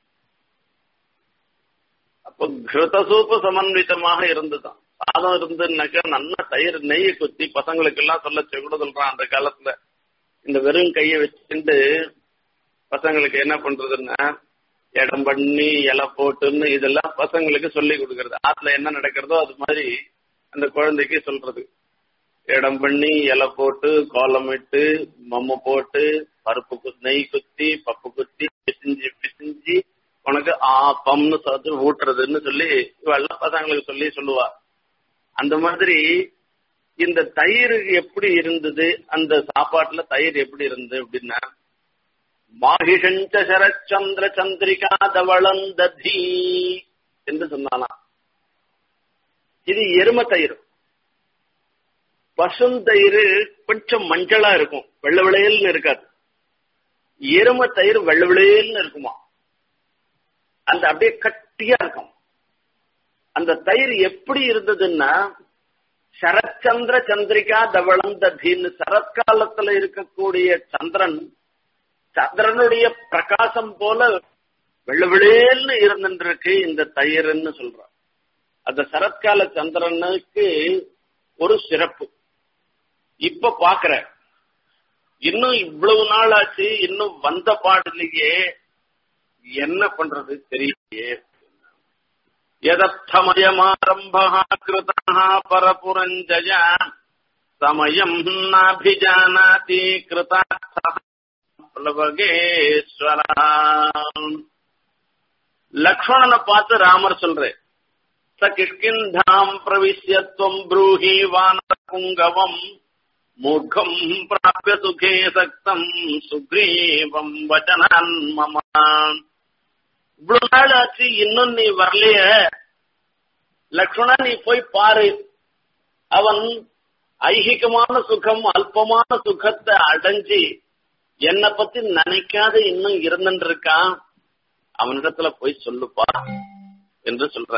அப்ப கிருதசூப்பு சமன்விதமாக இருந்துதான் சாதம் இருந்துன்னாக்கா நல்ல தயிர் நெய்யை குத்தி பசங்களுக்கு எல்லாம் சொல்ல கூட சொல்றான் அந்த காலத்துல இந்த வெறும் கையை வச்சுட்டு பசங்களுக்கு என்ன பண்றதுன்னா இடம் பண்ணி இலை போட்டுன்னு இதெல்லாம் பசங்களுக்கு சொல்லி கொடுக்கறது ஆத்துல என்ன நடக்கிறதோ அது மாதிரி அந்த குழந்தைக்கு சொல்றது இடம் பண்ணி இலை போட்டு கோலமிட்டு மம்மு போட்டு பருப்பு கு நெய் குத்தி பப்பு குத்தி பிசிஞ்சு பிசிஞ்சு உனக்கு ஆப்பம்னு சொல்லி ஊட்டுறதுன்னு சொல்லி இவெல்லாம் பசங்களுக்கு சொல்லி சொல்லுவா அந்த மாதிரி இந்த தயிர் எப்படி இருந்தது அந்த சாப்பாட்டுல தயிர் எப்படி இருந்தது அப்படின்னா மாஹிஷஞ்ச சரச்சந்திர சந்திரிகா தவளந்ததி என்று சொன்னானா இது எரும தயிர் பசுந்தயிர் கொஞ்சம் மஞ்சளா இருக்கும் வெள்ள விளையல்னு இருக்காது எரும தயிர் வெள்ள விளையல்னு இருக்குமா அந்த அப்படியே கட்டியா இருக்கும் அந்த தயிர் எப்படி இருந்ததுன்னா சரச்சந்திர சந்திரிகா தவளம் ததின்னு சரத்காலத்துல இருக்கக்கூடிய சந்திரன் சந்திரனுடைய பிரகாசம் போல வெள்ள விளையல்னு இருந்துருக்கு இந்த தயிர்னு சொல்றான் அந்த சரத்கால சந்திரனுக்கு ஒரு சிறப்பு இப்ப பாக்குற இன்னும் இவ்வளவு நாள் ஆச்சு இன்னும் வந்த பாடலையே என்ன பண்றது தெரியலையே यदर्थमयमारम्भः कृतः परपुरञ्जया समयम् नाभिजानाति कृतार्थः प्लवगेश्वरः லக்ஷ்மணனை பார்த்து ராமர் சொல்றேன் ச கிஷ்கிந்தாம் பிரவிசியத்துவம் ப்ரூஹி வானர புங்கவம் மூர்க்கம் பிராபிய சுகே சக்தம் சுக்ரீவம் வச்சனான் மமான் இவ்வளவு நாள் ஆச்சு இன்னும் நீ வரலைய லக்ஷ்மணா நீ போய் பாரு அவன் ஐகிகமான சுகம் அல்பமான சுகத்தை அடைஞ்சு என்னை பத்தி நினைக்காத இன்னும் இருந்துட்டு இருக்கான் அவனிடத்துல போய் சொல்லுப்பா என்று சொல்ற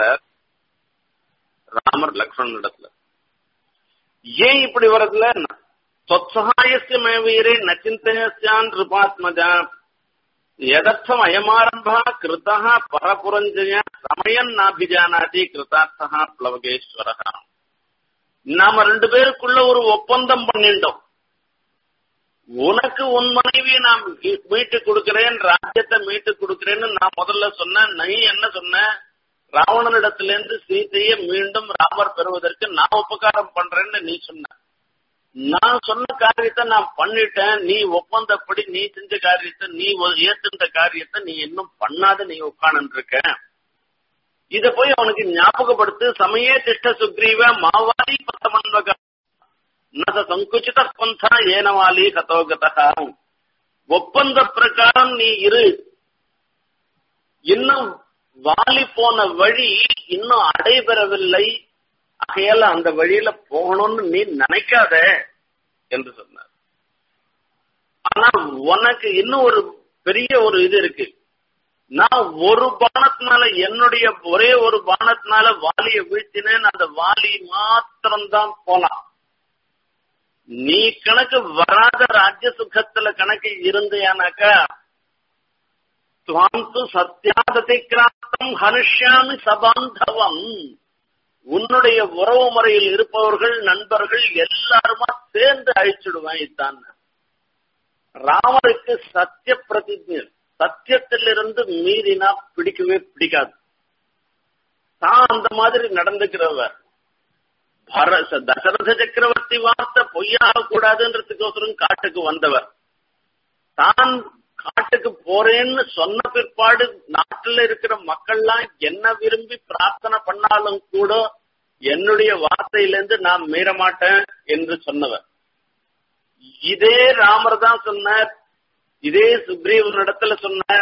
ராமர் லக்ஷ்மணன் இடத்துல ஏன் இப்படி வரதுல சொத்சகாயசிய மேவீரே நச்சிந்தயான் ரிபாத்மஜா எதர்த்தம் அயமாரம்பா கிருத்தா பரபுரஞ்சய சமயம் நாபிஜானாதி கிருதார்த்தா பிளவகேஸ்வரகா நாம ரெண்டு பேருக்குள்ள ஒரு ஒப்பந்தம் பண்ணிட்டோம் உனக்கு உன் மனைவியை நான் மீட்டு கொடுக்கிறேன் ராஜ்யத்தை மீட்டு கொடுக்கிறேன்னு நான் முதல்ல சொன்னேன் நீ என்ன சொன்ன ராவணனிடத்திலிருந்து சீதையை மீண்டும் ராமர் பெறுவதற்கு நான் உபகாரம் பண்றேன்னு நீ சொன்ன நான் சொன்ன காரியத்தை நான் பண்ணிட்டேன் நீ ஒப்பந்தப்படி நீ செஞ்ச காரியத்தை நீ ஏத்துட்ட காரியத்தை நீ இன்னும் பண்ணாத நீ உட்கார்ந்து இருக்க இத போய் அவனுக்கு ஞாபகப்படுத்து சமயே திஷ்ட சுக்ரீவ மாவாலி பத்தமன்வக நத சங்குச்சித பந்தா ஏனவாலி கதோகதா ஒப்பந்த பிரகாரம் நீ இரு இன்னும் வாலி போன வழி இன்னும் அடைபெறவில்லை ஆகையால அந்த வழியில போகணும்னு நீ நினைக்காத என்று சொன்னார் ஆனா உனக்கு இன்னும் ஒரு பெரிய ஒரு இது இருக்கு நான் ஒரு பானத்தினால என்னுடைய ஒரே ஒரு பானத்தினால வாலிய வீழ்த்தினேன் அந்த வாலி மாத்திரம்தான் போனான் நீ கணக்கு வராத ராஜ்ய சுகத்துல கணக்கு இருந்தேனாக்கா துவாந்து சத்தியாததிக்கிராந்தம் ஹனுஷ்யாமி சபாந்தவம் உன்னுடைய உறவு முறையில் இருப்பவர்கள் நண்பர்கள் எல்லாருமா சேர்ந்து அழிச்சுடுவேன் இதுதான் ராமருக்கு சத்திய பிரதிஜை சத்தியத்திலிருந்து மீறினா பிடிக்கவே பிடிக்காது தான் அந்த மாதிரி நடந்துக்கிறவர் தசரத சக்கரவர்த்தி வார்த்தை பொய்யாக கூடாதுன்றதுக்கோசரம் காட்டுக்கு வந்தவர் தான் காட்டுக்கு போறேன்னு சொன்ன பிற்பாடு நாட்டில் இருக்கிற மக்கள்லாம் என்ன விரும்பி பிரார்த்தனை பண்ணாலும் கூட என்னுடைய வார்த்தையிலிருந்து நான் மீற மாட்டேன் என்று சொன்னவர் இதே ராமர் தான் சொன்னார் இதே சுக்ரீவன் இடத்துல சொன்னார்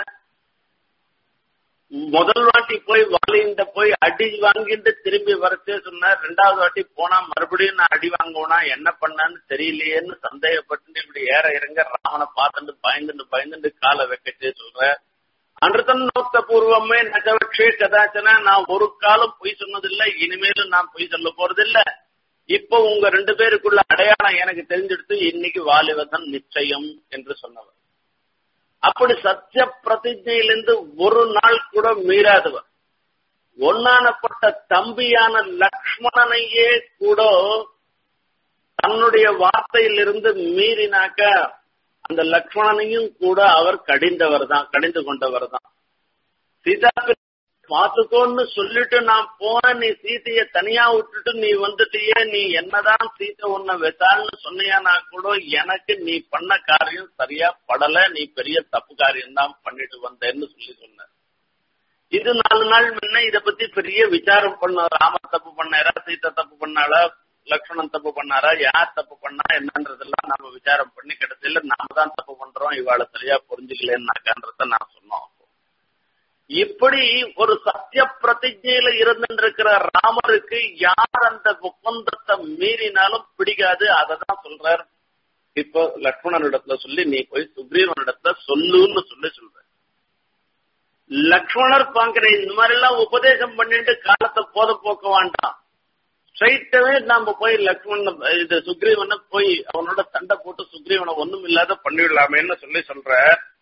முதல் வாட்டி போய் வாலிண்ட போய் அடி வாங்கிட்டு திரும்பி வரச்சே சொன்னார் ரெண்டாவது வாட்டி போனா மறுபடியும் நான் அடி வாங்குவனா என்ன பண்ணான்னு தெரியலையேன்னு சந்தேகப்பட்டு இப்படி ஏற இறங்க ராமனை பார்த்துட்டு பயந்துட்டு பயந்துட்டு காலை வைக்கச்சே சொல்ற அன்றதன் நோக்க பூர்வமே நகவட்சே கதாச்சன நான் ஒரு காலம் பொய் சொன்னதில்லை இனிமேலும் நான் பொய் சொல்ல போறதில்ல இப்போ உங்க ரெண்டு பேருக்குள்ள அடையாளம் எனக்கு தெரிஞ்செடுத்து இன்னைக்கு வாலிவதன் நிச்சயம் என்று சொன்னவர் அப்படி சத்திய பிரதிஜையிலிருந்து ஒரு நாள் கூட மீறாதவர் ஒன்னானப்பட்ட தம்பியான லக்ஷ்மணனையே கூட தன்னுடைய வார்த்தையிலிருந்து மீறினாக்க அந்த லக்ஷ்மணனையும் கூட அவர் கடிந்தவர் தான் கடிந்து கொண்டவர் தான் சீதா பார்த்துக்கோன்னு சொல்லிட்டு நான் போனேன் நீ சீதைய தனியா விட்டுட்டு நீ வந்துட்டியே நீ என்னதான் சீதை உன்னை வெத்தாள்னு சொன்னியானா கூட எனக்கு நீ பண்ண காரியம் சரியா படல நீ பெரிய தப்பு காரியம் தான் பண்ணிட்டு வந்தேன்னு சொல்லி சொன்ன இது நாலு நாள் முன்ன இத பத்தி பெரிய விசாரம் பண்ண ராமர் தப்பு பண்ணாரா சீதை தப்பு பண்ணாளா லக்ஷ்மணன் தப்பு பண்ணாரா யார் தப்பு பண்ணா என்னன்றதெல்லாம் நம்ம விசாரம் பண்ணி கிடைச்சல நாம தான் தப்பு பண்றோம் இவாளை சரியா புரிஞ்சுக்கலன்னாக்கான்றத நான் சொன்னோம் இப்படி ஒரு சத்திய பிரதிஜையில இருந்துருக்கிற ராமருக்கு யார் அந்த ஒப்பந்தத்தை மீறினாலும் பிடிக்காது அததான் சொல்றார் இப்போ லக்ஷ்மணனிடத்துல சொல்லி நீ போய் சுக்ரீவனிடத்துல சொல்லுன்னு சொல்லி சொல்ற லக்ஷ்மணர் பாக்குற இந்த மாதிரி எல்லாம் உபதேசம் பண்ணிட்டு காலத்தை போத போக்க வேண்டாம் ஸ்ட்ரைட்டாவே நாம போய் லக்ஷ்மணன் இது சுக்ரீவனை போய் அவனோட சண்டை போட்டு சுக்ரீவனை ஒண்ணும் இல்லாத பண்ணிவிடலாமேன்னு சொல்லி சொல்ற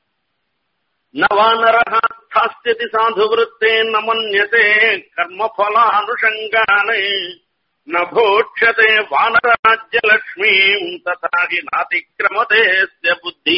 நவானரः स्थास्यति साधुवृत्ते न मन्यते कर्मफलानुषङ्गाने न भोक्ष्यते वानराज्यलक्ष्मीम् तथा हि नातिक्रमतेऽस्य बुद्धि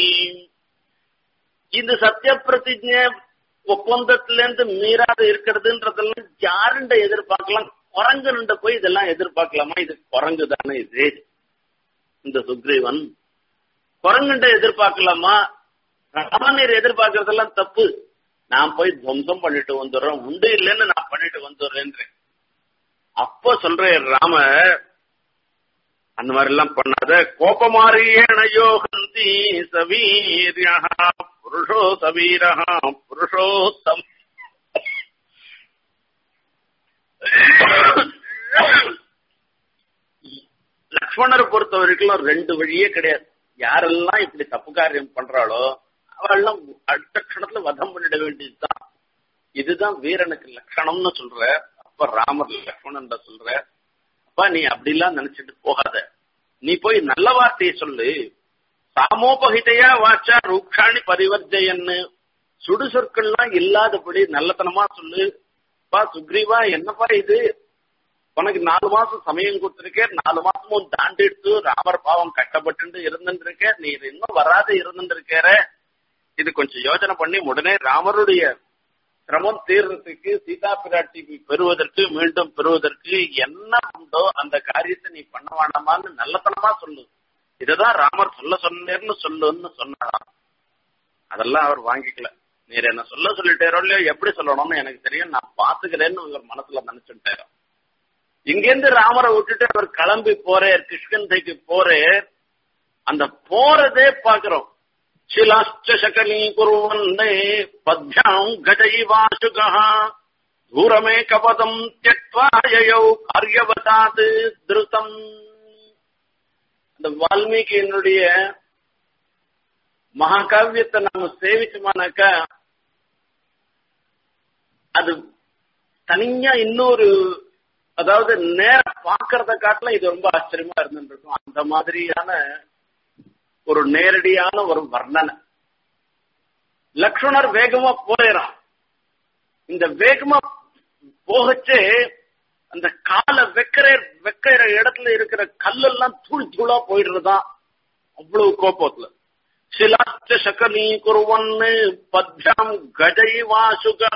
இந்த சத்திய பிரதிஜை ஒப்பந்தத்திலிருந்து மீறாத இருக்கிறதுன்றதெல்லாம் யாருண்ட எதிர்பார்க்கலாம் குரங்கு போய் இதெல்லாம் எதிர்பார்க்கலாமா இது குரங்கு தானே இது இந்த சுக்ரீவன் குரங்குண்ட எதிர்பார்க்கலாமா ராமநீர் எதிர்பார்க்கறதெல்லாம் தப்பு நான் போய் துவம்சம் பண்ணிட்டு வந்துடுறேன் உண்டு இல்லைன்னு நான் பண்ணிட்டு வந்துடுறேன்றேன் அப்ப சொல்றேன் ராம அந்த மாதிரி எல்லாம் பண்ணாத கோபமாரியேணையோ ஹந்தி சவீரியா புருஷோ சவீரா புருஷோத்தம் லக்ஷ்மணரை பொறுத்த வரைக்கும் ரெண்டு வழியே கிடையாது யாரெல்லாம் இப்படி தப்பு காரியம் பண்றாளோ அவெல்லாம் அடுத்த க்ஷணத்துல வதம் பண்ணிட வேண்டியதுதான் இதுதான் வீரனுக்கு லட்சணம்னு சொல்ற அப்ப ராமர் லக்ஷ்மணன் சொல்ற அப்பா நீ அப்படிலாம் நினைச்சிட்டு போகாத நீ போய் நல்ல வார்த்தையை சொல்லு சாமோபகிதையா வாச்சா ரூக்ஷாணி பரிவர்ஜயன்னு சுடு சொற்கள்லாம் இல்லாதபடி நல்லத்தனமா சொல்லு பா சுக்ரீவா என்னப்பா இது உனக்கு நாலு மாசம் சமயம் கொடுத்திருக்கேன் நாலு மாசமும் தாண்டிட்டு ராமர் பாவம் கஷ்டப்பட்டு இருந்துட்டு இருக்க நீ இது இன்னும் வராத இருந்துட்டு இருக்கிற இது கொஞ்சம் யோசனை பண்ணி உடனே ராமருடைய சிரமம் தீர்றதுக்கு சீதா பிராட்டி பெறுவதற்கு மீண்டும் பெறுவதற்கு என்ன உண்டோ அந்த காரியத்தை நீ பண்ண வேண்டாமான்னு நல்லத்தனமா சொல்லு இதுதான் ராமர் சொல்ல சொன்னேர்னு சொல்லுன்னு சொன்னாராம் அதெல்லாம் அவர் வாங்கிக்கல நீர் என்ன சொல்ல சொல்லிட்டேரோ இல்லையோ எப்படி சொல்லணும்னு எனக்கு தெரியும் நான் பாத்துக்கிறேன்னு இவர் மனசுல நினைச்சுட்டாரோ இங்கிருந்து ராமரை விட்டுட்டு அவர் கிளம்பி போறார் கிருஷ்ணந்தைக்கு போறார் அந்த போறதே பாக்குறோம் शिलाश्च शकलीकुर्वन्ने पद्भ्याम् गजैवाशुकः दूरमेकपदम् त्यक्त्वा ययौ कार्यवतात् திருத்தம் அந்த வால்மீகியினுடைய மகாகாவியத்தை நம்ம சேவிச்சோமானாக்கா அது தனியா இன்னொரு அதாவது நேர பாக்குறத காட்டிலும் இது ரொம்ப ஆச்சரியமா இருந்துருக்கும் அந்த மாதிரியான ஒரு நேரடியான ஒரு வர்ணனை லக்ஷ்மணர் வேகமா போயிடான் இந்த வேகமா போகச்சே அந்த காலை வைக்கிற வைக்கிற இடத்துல இருக்கிற கல்லெல்லாம் தூள் தூளா போயிடுறதுதான் அவ்வளவு கோபத்துல சிலாச்ச சகலீ குருவன்னு பத்யாம் கஜை வாசுகா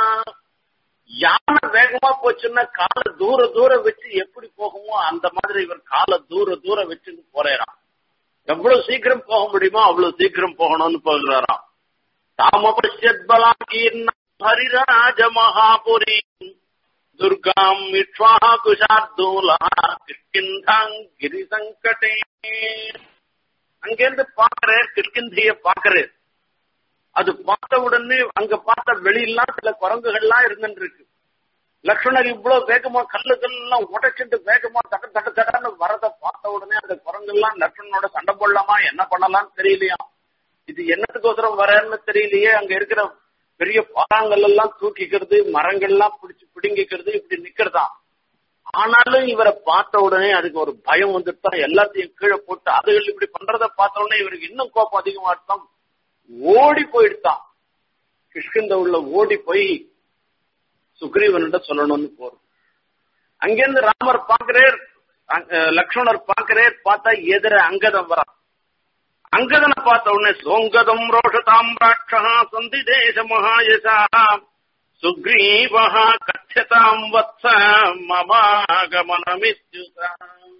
யானை வேகமா போச்சுன்னா காலை தூர தூர வச்சு எப்படி போகுமோ அந்த மாதிரி இவர் காலை தூர தூர வச்சுட்டு போறாராம் எவ்வளவு சீக்கிரம் போக முடியுமோ அவ்வளவு சீக்கிரம் போகணும்னு போகிறாராம் தாமபஷ்யத்பலாகீர்ண ஹரிராஜ மகாபுரி துர்காம் இட்வாஹா குஷார்தூலா கிஷ்கிந்தாங் கிரி சங்கடே அங்கிருந்து பாக்குறேன் கிஷ்கிந்திய பாக்குறேன் அது பார்த்த உடனே அங்க பார்த்த வெளியெல்லாம் சில குரங்குகள்லாம் இருந்துட்டு இருக்கு லக்ஷ்மணர் இவ்வளவு வேகமா கல்லுகள் எல்லாம் உடைச்சிட்டு வேகமா தட தட தடன்னு வரத பார்த்த உடனே அந்த குரங்கெல்லாம் லக்ஷ்மணனோட சண்டை போடலாமா என்ன பண்ணலாம்னு தெரியலையா இது என்னத்துக்கோசரம் வரேன்னு தெரியலையே அங்க இருக்கிற பெரிய பாறாங்கல் எல்லாம் தூக்கிக்கிறது மரங்கள் எல்லாம் பிடிச்சு பிடுங்கிக்கிறது இப்படி நிக்கிறதாம் ஆனாலும் இவரை பார்த்த உடனே அதுக்கு ஒரு பயம் வந்துட்டு தான் எல்லாத்தையும் கீழே போட்டு அதுகள் இப்படி பண்றத பார்த்த உடனே இவருக்கு இன்னும் கோபம் அதிகமாட்டான் ஓடி போயிடுத்தான் கிஷ்கிந்த உள்ள ஓடி போய் சுக்ரீவன்கிட்ட சொல்லணும்னு போறோம் அங்கிருந்து ராமர் பாக்குறார் லக்ஷ்மணர் பாக்குறார் பார்த்தா எதிர அங்கதம் வரான் அங்கதனை பார்த்த உடனே சோங்கதம் ரோஷதாம் ராட்சா சந்தி தேச மகாயசா சுக்ரீவா கட்சதாம் வத்ச மமாகமனமித்யுதா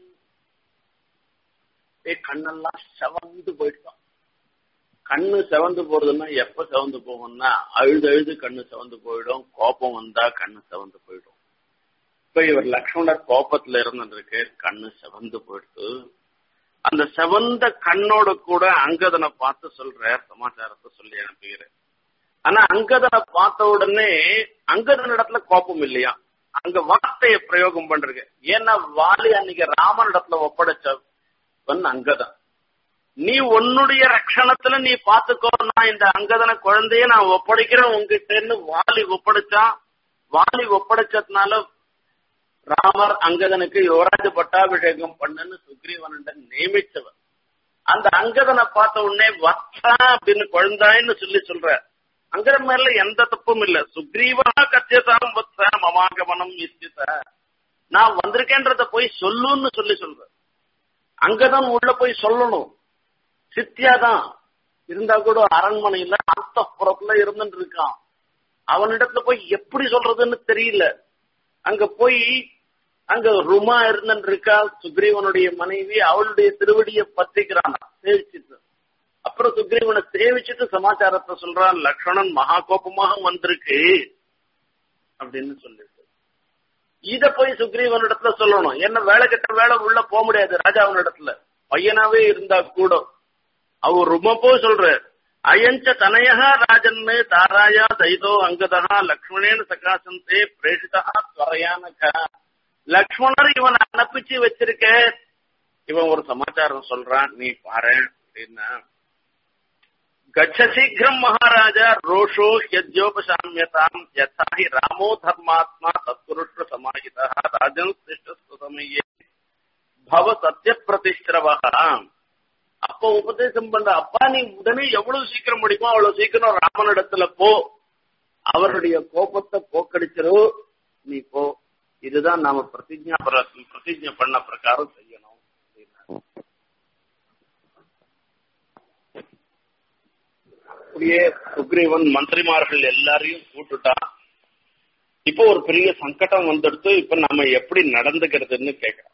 கண்ணெல்லாம் செவந்து போயிட்டான் கண்ணு செவந்து போறதுன்னா எப்ப செவந்து போகும்னா அழுது அழுது கண்ணு செவந்து போயிடும் கோபம் வந்தா கண்ணு செவந்து போயிடும் இப்ப இவர் லக்ஷ்மணர் கோபத்துல இருந்திருக்கு கண்ணு செவந்து போயிடுது அந்த செவந்த கண்ணோட கூட அங்கதனை பார்த்து சொல்ற சமாச்சாரத்தை சொல்லி அனுப்புகிறேன் ஆனா அங்கதனை பார்த்த உடனே அங்கதன் இடத்துல கோபம் இல்லையா அங்க வார்த்தையை பிரயோகம் பண்றது ஏன்னா வாலி அன்னைக்கு ராமன் இடத்துல ஒப்படைச்சவன் அங்கதான் நீ உன்னுடைய ரட்சணத்துல நீ பாத்துக்கோ நான் இந்த அங்கதன குழந்தைய நான் ஒப்படைக்கிறேன் உங்ககிட்டன்னு வாலி ஒப்படைச்சான் வாலி ஒப்படைச்சதுனால ராமர் அங்கதனுக்கு யுவராஜ பட்டாபிஷேகம் பண்ணுன்னு சுக்ரீவனிடம் நியமிச்சவர் அந்த அங்கதனை பார்த்த உடனே வத்சா அப்படின்னு குழந்தாயின்னு சொல்லி சொல்ற அங்கதன் மேல எந்த தப்பும் இல்ல சுக்ரீவா கத்தியதாம் வத்சா மமாகமனம் இஸ்தித நான் வந்திருக்கேன்றத போய் சொல்லுன்னு சொல்லி சொல்ற அங்கதான் உள்ள போய் சொல்லணும் சித்தியாதான் இருந்தா கூட அரண்மனையில அந்த புறத்துல இருந்துட்டு இருக்கான் அவனிடத்துல போய் எப்படி சொல்றதுன்னு தெரியல அங்க போய் அங்க ருமா இருந்துட்டு இருக்கா சுக்ரீவனுடைய மனைவி அவளுடைய திருவடியை பத்திக்கிறான் சேவிச்சுட்டு அப்புறம் சுக்ரீவனை சேவிச்சுட்டு சமாச்சாரத்தை சொல்றான் லக்ஷ்மணன் மகா கோபமாக வந்திருக்கு அப்படின்னு சொல்லிட்டு இத போய் சுக்ரீவனிடத்துல சொல்லணும் என்ன வேலை கட்ட வேலை உள்ள போக முடியாது ராஜாவனிடத்துல பையனாவே இருந்தா கூட அவர் ரொம்ப போய் சொல்ற அயஞ்ச தனயா ராஜன்னு தாராயா தைதோ அங்கதா லக்ஷ்மணேன சகாசந்தே பிரேஷிதா துவரையானக லக்ஷ்மணர் இவன் அனுப்பிச்சு வச்சிருக்க இவன் ஒரு சமாச்சாரம் சொல்றான் நீ பாரு அப்படின்னா கச்ச சீக்கிரம் மகாராஜா ரோஷோ யஜ்யோபசாமியதாம் யதா ஹி ராமோ தர்மாத்மா தத்புருஷ சமாஹிதா ராஜன் சிருஷ்ட சுதமயே பவ சத்ய பிரதிஷ்டவகா அப்ப உபதேசம் பண்ற அப்பா நீ உடனே எவ்வளவு சீக்கிரம் முடியுமோ அவ்வளவு சீக்கிரம் ராமனிடத்துல போ அவருடைய கோபத்தை போக்கடிச்சிரு நீ போ இதுதான் நாம பிரதிஜா பிரதிஜை பண்ண பிரகாரம் செய்யணும் அப்படின்னா அப்படியே சுக்ரீவன் மந்திரிமார்கள் எல்லாரையும் கூட்டுட்டான் இப்போ ஒரு பெரிய சங்கடம் வந்துடுத்து இப்ப நம்ம எப்படி நடந்துக்கிறதுன்னு கேக்குறான்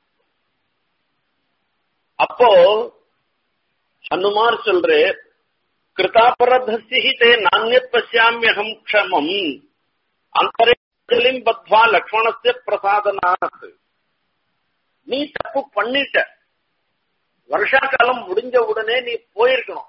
அப்போ ஹனுமார் சொல்றே கிருதாபரதஸ்தி தே நானியத் பசியாமியகம் க்ஷமம் அந்தரையும் பத்வா லக்ஷ்மணஸ்ய பிரசாதனாத் நீ தப்பு பண்ணிட்ட வருஷா காலம் முடிஞ்ச உடனே நீ போயிருக்கணும்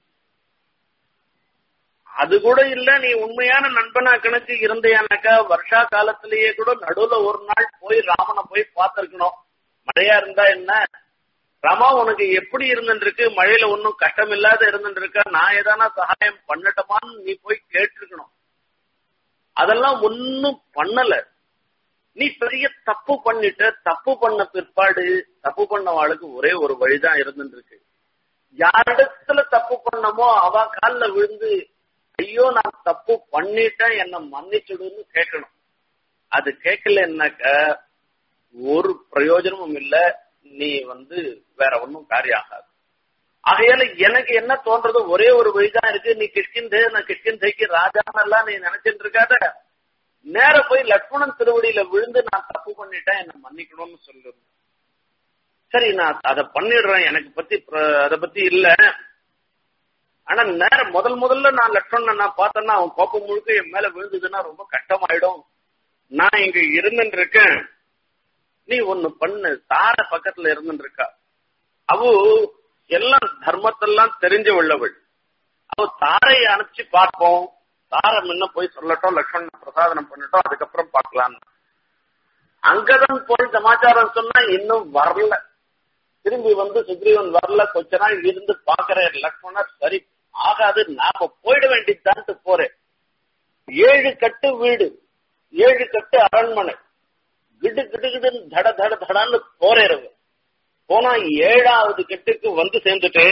அது கூட இல்ல நீ உண்மையான நண்பனா கணக்கு இருந்தையானாக்கா வருஷா காலத்திலேயே கூட நடுவுல ஒரு நாள் போய் ராமனை போய் பார்த்திருக்கணும் மழையா இருந்தா என்ன ராமா உனக்கு எப்படி இருந்துருக்கு மழையில ஒன்னும் கஷ்டம் இல்லாத இருந்துருக்கா நான் ஏதானா சகாயம் பண்ணட்டமான்னு நீ போய் கேட்டிருக்கணும் அதெல்லாம் ஒன்னும் பண்ணல நீ பெரிய தப்பு பண்ணிட்ட தப்பு பண்ண பிற்பாடு தப்பு பண்ணவாளுக்கு ஒரே ஒரு வழிதான் இருந்துருக்கு யாரிடத்துல தப்பு பண்ணமோ அவ காலில் விழுந்து ஐயோ நான் தப்பு பண்ணிட்டேன் என்ன மன்னிச்சுடுன்னு கேட்கணும் அது கேட்கலன்னாக்க ஒரு பிரயோஜனமும் இல்ல நீ வந்து வேற ஒன்றும் காரியம் ஆகாது ஆகையால எனக்கு என்ன தோன்றது ஒரே ஒரு வழிதான் இருக்கு நீ கிஷ்கிந்தே நான் கிஷ்கிந்தைக்கு ராஜான்னெல்லாம் நீ நினைச்சிட்டு இருக்காத நேர போய் லக்ஷ்மணன் திருவடியில விழுந்து நான் தப்பு பண்ணிட்டேன் என்ன மன்னிக்கணும்னு சொல்லுங்க சரி நான் அதை பண்ணிடுறேன் எனக்கு பத்தி அதை பத்தி இல்ல ஆனா நேரம் முதல் முதல்ல நான் லக்ஷ்மணன் நான் பார்த்தேன்னா அவன் கோப்பம் முழுக்க என் மேல விழுந்ததுன்னா ரொம்ப கஷ்டமாயிடும் நான் இங்க இருந்துட்டு இருக்கேன் நீ ஒண்ணு பண்ணு தார பக்கத்துல இருந்துட்டு இருக்கா அவ எல்லாம் தர்மத்தெல்லாம் தெரிஞ்ச உள்ளவள் அவ தாரையை அனுப்பிச்சு பார்ப்போம் தாரை முன்ன போய் சொல்லட்டும் லக்ஷ்மணன் பிரசாதனம் பண்ணட்டும் அதுக்கப்புறம் பார்க்கலாம் அங்கதான் போய் சமாச்சாரம் சொன்னா இன்னும் வரல திரும்பி வந்து சுக்ரீவன் வரல கொஞ்ச நாள் இருந்து பாக்குற லக்ஷ்மணர் சரி ஆகாது நாம போயிட வேண்டியதான்ட்டு போறேன் ஏழு கட்டு வீடு ஏழு கட்டு அரண்மனை கிடு கிடு கிடுன்னு தட தட தடான்னு போறேறவு போனா ஏழாவது கெட்டுக்கு வந்து சேர்ந்துட்டு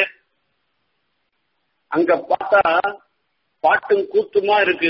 அங்க பார்த்தா பாட்டும் கூத்துமா இருக்கு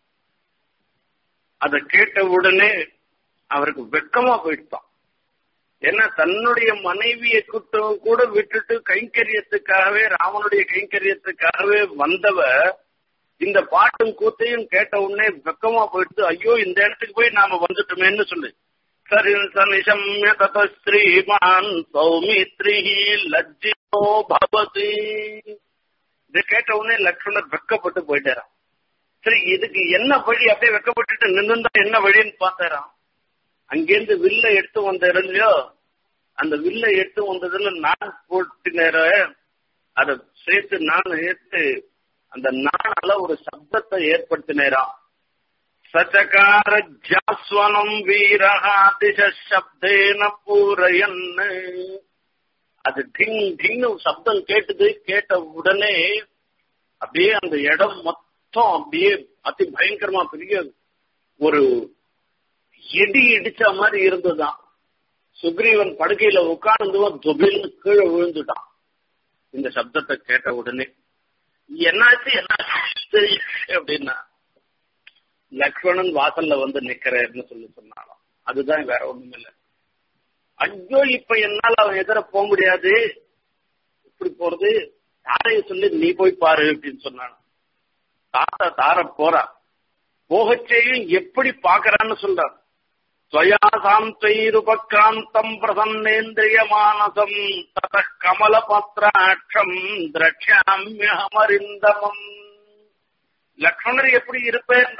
அத கேட்ட உடனே அவருக்கு வெக்கமா போயிட்டான் ஏன்னா தன்னுடைய மனைவியை கூட்டம் கூட விட்டுட்டு கைங்கரியத்துக்காகவே ராமனுடைய கைங்கரியத்துக்காகவே வந்தவ இந்த பாட்டும் கூத்தையும் கேட்ட உடனே வெக்கமா போயிட்டு ஐயோ இந்த இடத்துக்கு போய் நாம வந்துட்டோமேன்னு சொல்லு சரி சனிஷம்ய தத ஸ்ரீமான் சௌமித்ரி லஜ்ஜிதோ பவதி இதை கேட்ட உடனே லக்ஷ்மணர் வெக்கப்பட்டு போயிட்டாராம் சரி இதுக்கு என்ன வழி அப்படியே வெக்கப்பட்டுட்டு நின்னுந்தா என்ன வழின்னு பார்த்தாராம் அங்கேருந்து வில்ல எடுத்து வந்த இல்லையோ அந்த வில்ல எடுத்து வந்ததுல நான் போட்டு நேர அதை சேர்த்து நான் ஏத்து அந்த நானால ஒரு சப்தத்தை ஏற்படுத்தினேராம் சச்சகார ஜாஸ்வனம் வீரஹா திச சப்தேன பூரையன் அது டிங் டிங்னு சப்தம் கேட்டது கேட்ட உடனே அப்படியே அந்த இடம் மொத்தம் அப்படியே அதி பயங்கரமா பெரிய ஒரு இடி இடிச்ச மாதிரி இருந்ததுதான் சுக்ரீவன் படுக்கையில உட்கார்ந்துவன் தொபில்னு கீழே விழுந்துட்டான் இந்த சப்தத்தை கேட்ட உடனே என்னாச்சு என்னாச்சு அப்படின்னா லக்ஷ்மணன் வாசல்ல வந்து நிக்கிறேன்னு சொல்லி சொன்னாலும் அதுதான் வேற ஒண்ணும் இல்லை ஐயோ இப்ப என்னால அவன் எதிர போக முடியாது இப்படி போறது தாரைய சொல்லி நீ போய் பாரு அப்படின்னு சொன்னான் தாத்தா தார போறா போகச்சேயும் எப்படி பாக்குறான்னு சொல்றான் ஸ்வயா சாந்தைருபக்ராந்தம் பிரசன்னேந்திரிய மானசம் தத கமலபத்ராட்சம் திரட்சாமியமரிந்தமம் லக்ஷ்மணர் எப்படி இருப்பேன்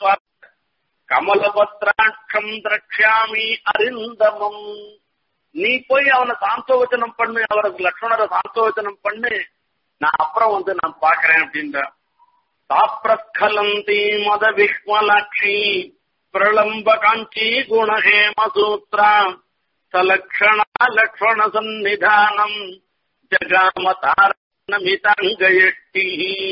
கமலபத்ராட்சம் திரட்சாமி அரிந்தமம் நீ போய் அவனை சாந்தோவச்சனம் பண்ணு அவருக்கு லக்ஷ்மணரை சாந்தோவச்சனம் பண்ணு நான் அப்புறம் வந்து நான் பாக்குறேன் அப்படின்ற தாப்ரஸ்கலந்தி மத விஹ்மலாட்சி பிரளம்ப காஞ்சி குணஹேம சூத்ரா சலக்ஷணா லக்ஷ்மண சந்நிதானம் ஜகாம தாரணமிதங்கயட்டி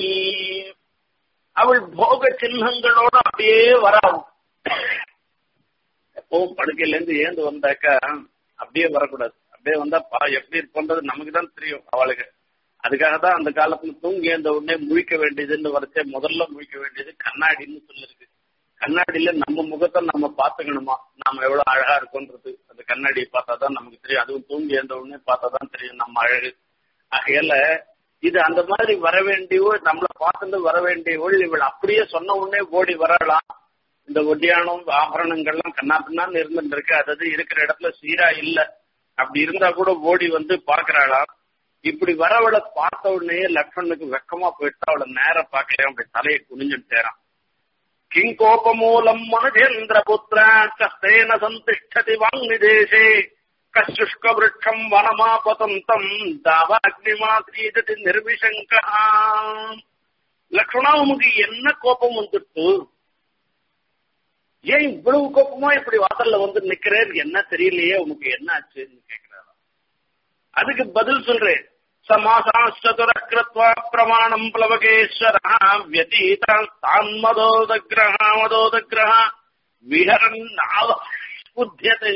அவள் போக சின்னங்களோட அப்படியே வராவும் எப்பவும் படுக்கையில இருந்து ஏந்து வந்தாக்கா அப்படியே வரக்கூடாது அப்படியே வந்தா பா எப்படி இருப்போன்றது நமக்கு தான் தெரியும் அவளுக்கு அதுக்காக தான் அந்த காலத்துல தூங்கி அந்த உடனே முழிக்க வேண்டியதுன்னு வரைச்சே முதல்ல முழிக்க வேண்டியது கண்ணாடின்னு சொல்லிருக்கு கண்ணாடியில நம்ம முகத்தை நம்ம பாத்துக்கணுமா நாம எவ்வளவு அழகா இருக்கோன்றது அந்த கண்ணாடியை பார்த்தா தான் நமக்கு தெரியும் அதுவும் தூங்கி எழுந்த உடனே பார்த்தா தான் தெரியும் நம்ம அழகு ஆகையால இது அந்த மாதிரி வர வேண்டியவோ நம்மளை பார்த்துட்டு வர வேண்டியவள் இவள் அப்படியே சொன்ன உடனே ஓடி வரலாம் இந்த ஒட்டியானம் ஆபரணங்கள்லாம் கண்ணா பின்னான்னு இருந்துட்டு இருக்கு அதாவது இருக்கிற இடத்துல சீரா இல்ல அப்படி இருந்தா கூட ஓடி வந்து பாக்குறாளாம் இப்படி வரவளை பார்த்த உடனே லக்ஷ்மணுக்கு வெக்கமா போயிட்டு அவளை நேர பாக்கலையா அப்படி தலையை குனிஞ்சுட்டேறான் கிங்கோபமூலம் மனுஜேந்திர புத்திர கஸ்தேன சந்திஷ்டதி வாங்நிதேசே கசுஷ்க விரட்சம் வனமாபதந்தம் தாவாக்னிமாசீததி நிர்விசங்கா லக்ஷ்மணா உமக்கு என்ன கோபம் வந்துட்டு ஏன் இவ்வளவு கோபமா இப்படி வாசல்ல வந்து நிக்கிறேன் என்ன தெரியலையே உனக்கு என்ன ஆச்சுன்னு கேக்குறாரா அதுக்கு பதில் சொல்றேன் சமாசாச்சதுர கிருத்வா பிரமாணம் பிளவகேஸ்வர வியதீதான் மதோதகிரக மதோதகிரக விஹரன் புத்தியதே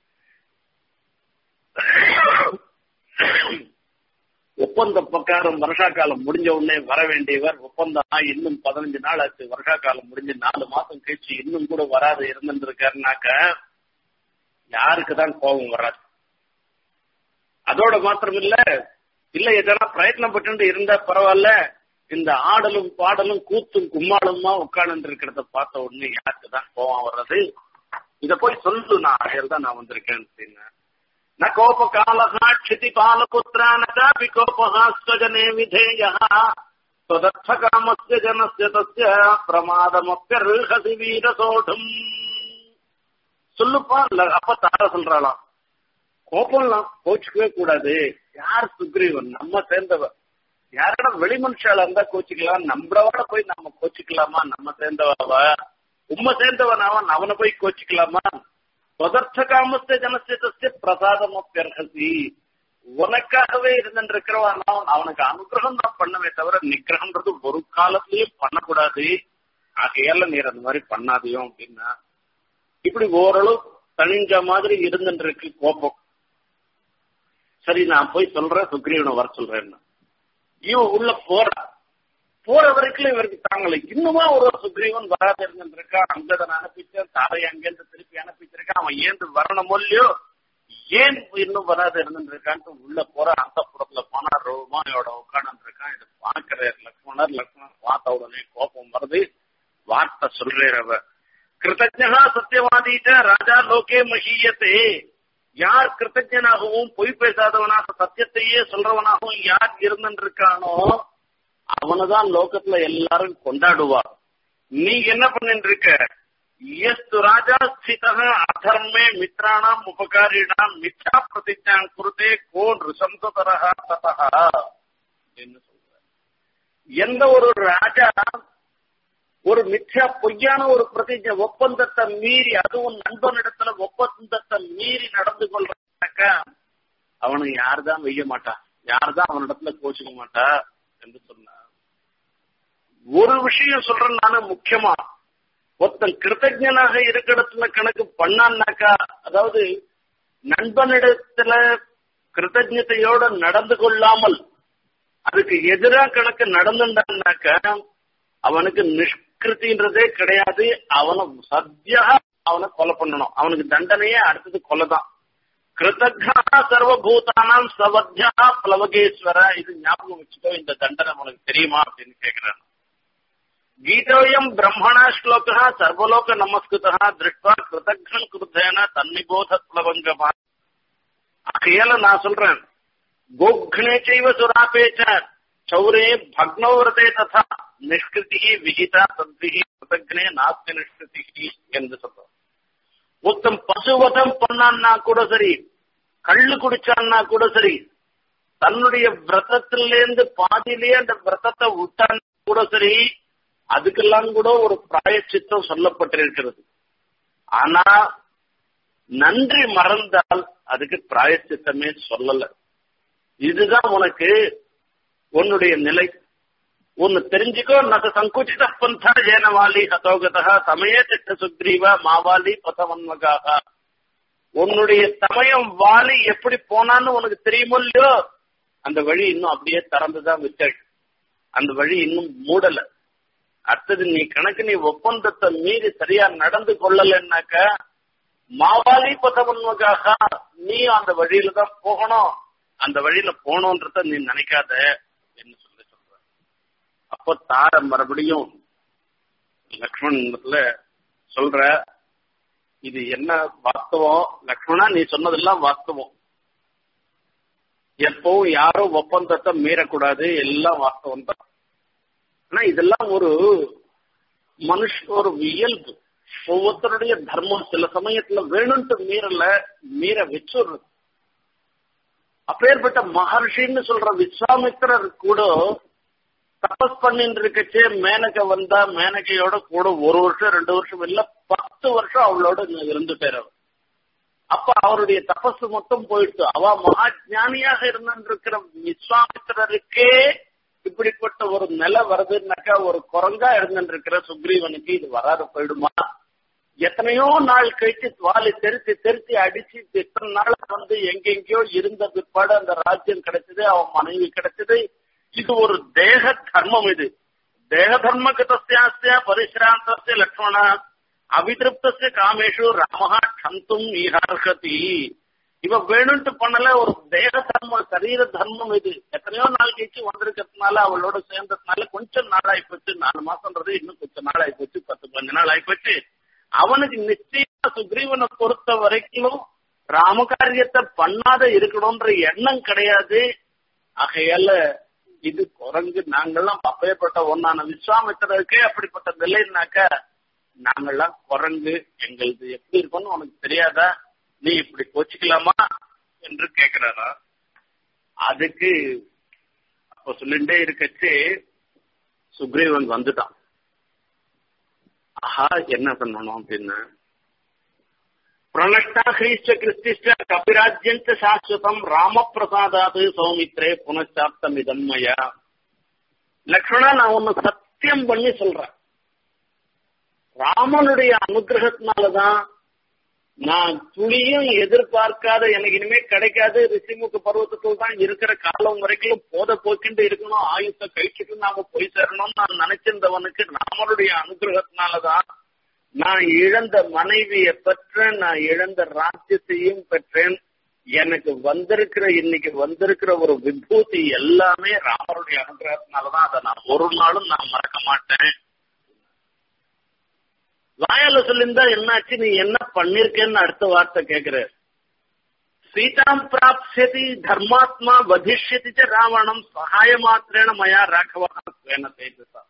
ஒப்பந்த பிரகாரம் வருஷா காலம் முடிஞ்ச உடனே வர வேண்டியவர் ஒப்பந்தம் இன்னும் பதினஞ்சு நாள் ஆச்சு வருஷா காலம் முடிஞ்சு நாலு மாசம் கழிச்சு இன்னும் கூட வராது இருந்துருக்காருனாக்க யாருக்கு தான் கோபம் வராது அதோட மாத்திரம் இல்ல இல்ல எதனா பிரயத்னம் பட்டு இருந்தா பரவாயில்ல இந்த ஆடலும் பாடலும் கூத்தும் கும்மாளுமா உட்கார்ந்து இருக்கிறத பார்த்த உடனே யாருக்கு தான் கோபம் வர்றது இத போய் சொல்லு நான் அடையல் தான் நான் வந்திருக்கேன் அப்படின்னு न कोपकालः क्षितिपालपुत्रा न चापि कोपः स्वजने विधेयः त्वदर्थकामस्य जनस्य तस्य பிரமாதமப்பியர்ஹசி வீரசோடும் சொல்லுப்பா இல்ல அப்ப தார சொல்றாளாம் கோபம்லாம் கோச்சுக்கவே கூடாது யார் சுக்ரீவன் நம்ம சேர்ந்தவ யாரோட வெளி மனுஷால இருந்தா கோச்சிக்கலாம் நம்மளோட போய் நம்ம கோச்சிக்கலாமா நம்ம சேர்ந்தவ உண்மை சேர்ந்தவன் அவனை போய் கோச்சிக்கலாமா பதர்த்த காமஸ்த ஜனசியத்தஸ்ய பிரசாதம் அப்பியர்ஹசி உனக்காகவே இருந்திருக்கிறவன் அவனுக்கு அனுகிரகம் தான் பண்ணவே தவிர நிகிரகம்ன்றது ஒரு காலத்திலயும் பண்ணக்கூடாது ஆகையால நீர் அந்த மாதிரி பண்ணாதையும் அப்படின்னா இப்படி ஓரளவு தனிஞ்ச மாதிரி இருந்துருக்கு கோபம் சரி நான் போய் சொல்றேன் சுக்ரீவனை வர சொல்றேன்னு இவன் உள்ள போறா போற வரைக்கும் இவருக்கு தாங்கல இன்னுமா ஒரு சுக்ரீவன் வராது இருந்திருக்கான் அங்கதன் அனுப்பிச்சேன் தாரை அங்கிருந்து திருப்பி அனுப்பிச்சிருக்கான் அவன் ஏந்து வரணும் இல்லையோ ஏன் இன்னும் வராது இருந்திருக்கான்ட்டு உள்ள போற அந்த புறத்துல போனா ரோமாயோட உட்காந்து இருக்கான் இது பாக்குறாரு லக்ஷ்மணர் லக்ஷ்மணர் பார்த்த உடனே கோபம் வருது வார்த்தை சொல்றார் அவ கிருத்தஜா சத்தியவாதிட்ட ராஜா லோகே மகியத்தே யார் கிருத்தஜனாகவும் பொய் பேசாதவனாக சத்தியத்தையே சொல்றவனாகவும் யார் இருந்திருக்கானோ அவனதான் லோகத்துல எல்லாரும் கொண்டாடுவா நீ என்ன பண்ணிட்டு இருக்க எஸ்து ராஜா ஸ்திதா அதர்மே மித்ராணாம் உபகாரிணாம் மிச்சா பிரதிஜான் குருதே கோன் ரிசந்தரா ததா அப்படின்னு சொல்ற எந்த ஒரு ராஜா ஒரு மிச்சா பொய்யான ஒரு பிரதிஜை ஒப்பந்தத்தை மீறி அதுவும் நண்பனிடத்துல ஒப்பந்தத்தை மீறி நடந்து கொள்றாக்க அவனுக்கு யாருதான் வெய்ய மாட்டான் யாருதான் அவனிடத்துல கோச்சிக்க மாட்டா என்று சொன்னார் ஒரு விஷயம் சொல்றேன் நானு முக்கியமா ஒருத்தன் கிருத்தஜனாக இருக்கிற கணக்கு பண்ணான்னாக்கா அதாவது நண்பனிடத்துல கிருத்தஜத்தையோட நடந்து கொள்ளாமல் அதுக்கு எதிரா கணக்கு நடந்துட்டான்னாக்கா அவனுக்கு நிஷ்கிருத்தின்றதே கிடையாது அவனை சத்தியா அவனை கொலை பண்ணணும் அவனுக்கு தண்டனையே அடுத்தது கொலைதான் கிருத்தா சர்வபூதானாம் சவத்தியா பிளவகேஸ்வர இது ஞாபகம் வச்சுக்கோ இந்த தண்டனை உனக்கு தெரியுமா அப்படின்னு கேட்கிறான் கீதோயம் பிரம்மணா ஸ்லோகா சர்வலோக நமஸ்கிருதா திருஷ்டா கிருதக்ஷன் கிருத்தேன தன்னிபோத பிளவங்கமா ஆகையால நான் சொல்றேன் கோக்னே செய்வ சுராபேச்ச சௌரே பக்னோவிரதே ததா நிஷ்கிருதி விகிதா தந்தி கிருதக்னே நாஸ்தி நிஷ்கிருதி என்று சொல்றோம் ஒருத்தன் பசுவதம் பண்ணான்னா கூட சரி கள்ளு குடிச்சான்னா கூட சரி தன்னுடைய விரதத்திலேருந்து பாதியிலேயே அந்த விரதத்தை விட்டான்னா கூட சரி அதுக்கெல்லாம் கூட ஒரு பிராயச்சித்தம் சொல்லப்பட்டிருக்கிறது ஆனா நன்றி மறந்தால் அதுக்கு பிராயச்சித்தமே சொல்லல இதுதான் உனக்கு உன்னுடைய நிலை ஒன்னு தெரிஞ்சுக்கோ நக சங்குச்சித பந்தா ஜேனவாலி ஹதோகதா சமய திட்ட சுக்ரீவ மாவாலி பதவன்மகாக உன்னுடைய சமயம் வாலி எப்படி போனான்னு உனக்கு தெரியுமோ இல்லையோ அந்த வழி இன்னும் அப்படியே திறந்துதான் விட்டாச்சு அந்த வழி இன்னும் மூடல அடுத்தது நீ கணக்கு நீ ஒப்பந்தத்தை மீறி சரியா நடந்து கொள்ளலன்னாக்க மாவாலி பதவன்மகாக நீ அந்த வழியில தான் போகணும் அந்த வழியில போகணுன்றத நீ நினைக்காத என்று சொல்லி சொல்ற அப்போ தார மறுபடியும் லக்ஷ்மணத்துல சொல்ற இது என்ன வாஸ்தவம் லக்ஷ்மணா நீ சொன்னதெல்லாம் வாஸ்தவம் எப்பவும் யாரும் ஒப்பந்தத்தை மீறக்கூடாது எல்லாம் வாஸ்தவம் தான் ஆனா இதெல்லாம் ஒரு மனுஷ ஒரு இயல்பு ஒவ்வொருத்தருடைய தர்மம் சில சமயத்துல வேணும்ட்டு மீறல மீற வச்சுடுறது அப்பேற்பட்ட மகர்ஷின்னு சொல்ற விஸ்வாமித்திரர் கூட தபஸ் பண்ணிட்டு இருக்கச்சே மேனக வந்தா மேனகையோட கூட ஒரு வருஷம் ரெண்டு வருஷம் இல்ல பத்து வருஷம் அவளோட இருந்துட்டார் அவர் அப்ப அவருடைய தபஸ் மட்டும் போயிடுச்சு அவ மகா ஞானியாக இருந்திருக்கிற விஸ்வாமித்திரருக்கே இப்படிப்பட்ட ஒரு நிலை வருதுன்னாக்கா ஒரு குரங்கா இருந்திருக்கிற சுக்ரீவனுக்கு இது வராது போயிடுமா எத்தனையோ நாள் கழிச்சு வாலி தெரிச்சு தெரிச்சு அடிச்சு எத்தனை நாள் வந்து எங்கெங்கயோ இருந்த பிற்பாடு அந்த ராஜ்யம் கிடைச்சது அவன் மனைவி கிடைச்சது இது ஒரு தேக தர்மம் இது தேக தர்ம கதஸ்யாஸ்ய பரிசிராந்தஸ்ய லக்ஷ்மண அபிதிருப்தஸ்ய காமேஷு ராமஹா கந்தும் ஈஹார்ஹதி இவ வேணும்ட்டு பண்ணல ஒரு தேக தர்மம் சரீர தர்மம் இது எத்தனையோ நாள் கழிச்சு வந்திருக்கிறதுனால அவளோட சேர்ந்ததுனால கொஞ்சம் நாள் ஆயிப்போச்சு நாலு மாசம்ன்றது இன்னும் கொஞ்சம் நாள் ஆயிப்போச்சு பத்து பதினஞ்சு நாள் ஆயிப்போச்சு அவனுக்கு நிச்சயமா சுக்ரீவனை பொறுத்த வரைக்கும் ராமகாரியத்தை பண்ணாத இருக்கணும்ன்ற எண்ணம் கிடையாது ஆகையால இது குரங்கு நாங்கெல்லாம் அப்பேற்பட்ட ஒன்னான விஸ்வாமித்திரருக்கே அப்படிப்பட்ட நிலைனாக்க நாங்கெல்லாம் குரங்கு எங்களது எப்படி இருக்கும்னு உனக்கு தெரியாதா நீ இப்படி கோச்சிக்கலாமா என்று கேக்குறாரா அதுக்கு அப்ப சொல்லிட்டே இருக்கச்சு சுக்ரீவன் வந்துட்டான் ஆஹா என்ன பண்ணணும் அப்படின்னு பிரணஷ்டா ஹ்ரீஷ்ட கிறிஸ்டிஷ்ட கபிராஜ்யந்த சாஸ்வதம் ராமபிரசாதாது சௌமித்ரே புனச்சாப்தம் இதன்மயா லக்ஷ்மணா நான் ஒன்னு சத்தியம் பண்ணி சொல்றேன் ராமனுடைய அனுகிரகத்தினாலதான் நான் துளியும் எதிர்பார்க்காத எனக்கு இனிமே கிடைக்காது ரிஷிமுக பருவத்துக்குள் தான் இருக்கிற காலம் வரைக்கும் போத போக்கிண்டு இருக்கணும் ஆயுத்த கழிச்சுட்டு நாம போய் சேரணும்னு நான் நினைச்சிருந்தவனுக்கு ராமனுடைய அனுகிரகத்தினாலதான் நான் இழந்த மனைவியை பெற்றேன் நான் இழந்த ராஜ்யத்தையும் பெற்றேன் எனக்கு வந்திருக்கிற இன்னைக்கு வந்திருக்கிற ஒரு விபூதி எல்லாமே ராமருடைய அனுகிரகத்தினாலதான் அதை நான் ஒரு நாளும் நான் மறக்க மாட்டேன் வாயால சொல்லியிருந்தா என்னாச்சு நீ என்ன பண்ணிருக்கேன்னு அடுத்த வார்த்தை கேக்குற சீதாம் பிராப்சியதி தர்மாத்மா வதிஷ்யதி ச ராவணம் சகாய மாத்திரேன மயா ராഘவா ஸ்வேன தேஜசா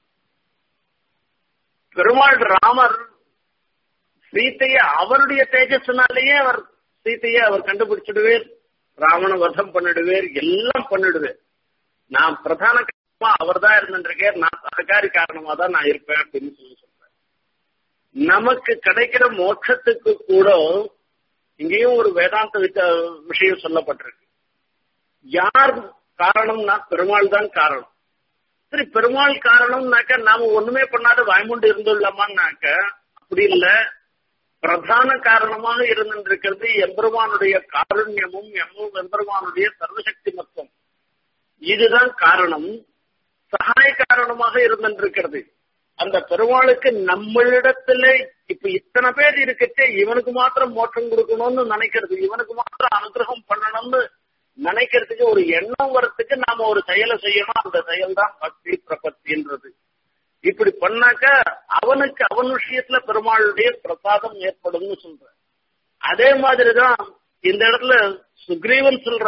பெருமாள் ராமர் சீதைய அவருடைய தேஜஸ்னாலேயே அவர் சீதையை அவர் கண்டுபிடிச்சிடுவேர் ராவண வதம் பண்ணிடுவேர் எல்லாம் பண்ணிடுவேர் நான் பிரதான காரணமா அவர் தான் இருந்துருக்கேன் நான் சககாரி காரணமா தான் நான் இருப்பேன் அப்படின்னு சொல்லி சொல்றேன் நமக்கு கிடைக்கிற மோட்சத்துக்கு கூட இங்கேயும் ஒரு வேதாந்த வித்த விஷயம் சொல்லப்பட்டிருக்கு யார் காரணம்னா பெருமாள் தான் காரணம் சரி பெருமாள் காரணம்னாக்க நாம ஒண்ணுமே பண்ணாத வாய்மூண்டு இருந்துள்ளமான்னாக்க அப்படி இல்ல பிரதான காரணமாக இருந்திருக்கிறது எம்பெருமானுடைய காருண்யமும் எம்ம எம்பெருமானுடைய சர்வசக்தி மத்துவம் இதுதான் காரணம் சகாய காரணமாக இருந்திருக்கிறது அந்த பெருமாளுக்கு நம்மளிடத்துல இப்ப இத்தனை பேர் இருக்கச்சே இவனுக்கு மாத்திரம் மோட்சம் கொடுக்கணும்னு நினைக்கிறது இவனுக்கு மாத்திரம் அனுகிரகம் பண்ணணும்னு நினைக்கிறதுக்கு ஒரு எண்ணம் வரத்துக்கு நாம ஒரு செயலை செய்யணும் அந்த செயல் தான் பக்தி பிரபத்தின்றது இப்படி பண்ணாக்க அவனுக்கு அவன் விஷயத்துல பெருமாளுடைய பிரசாதம் ஏற்படும்னு சொல்ற அதே மாதிரிதான் இந்த இடத்துல சுக்ரீவன் சொல்ற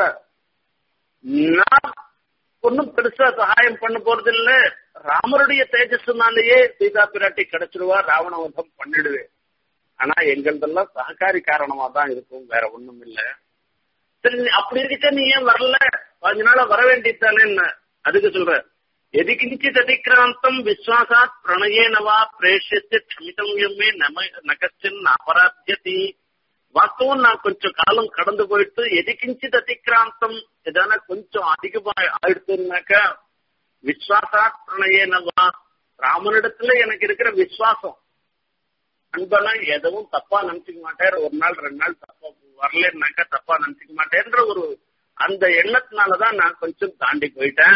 நான் ஒன்னும் பெருசா சகாயம் பண்ண போறது இல்ல ராமருடைய தேஜஸ்னாலேயே சீதா பிராட்டி கிடைச்சிருவா ராவணவதம் பண்ணிடுவேன் ஆனா எங்களதெல்லாம் சககாரி காரணமா தான் இருக்கும் வேற ஒண்ணும் இல்ல சரி நீ அப்படி இருக்கிட்ட நீ ஏன் வரல கொஞ்ச நாளா வர வேண்டியதானே அதுக்கு சொல்ற எதி கிஞ்சித் அதிக்ராந்தம் விஸ்வாசாத் பிரணயேனவா பிரேஷித்து க்ஷமிதம் எம்மே நம நகச்சின் அபராத்தியதி வாஸ்தவம் நான் கொஞ்சம் காலம் கடந்து போயிட்டு எதி கிஞ்சித் அதிக்ராந்தம் எதான கொஞ்சம் அதிகமா ஆயிடுத்துனாக்கா விஸ்வாசாத் பிரணயேனவா ராமனிடத்துல எனக்கு இருக்கிற விசுவாசம் அன்பனா எதுவும் தப்பா நினைச்சுக்க மாட்டேன் ஒரு நாள் ரெண்டு நாள் தப்பா வரலன்னாக்கா தப்பா நினைச்சுக்க மாட்டேன்ற ஒரு அந்த எண்ணத்தினாலதான் நான் கொஞ்சம் தாண்டி போயிட்டேன்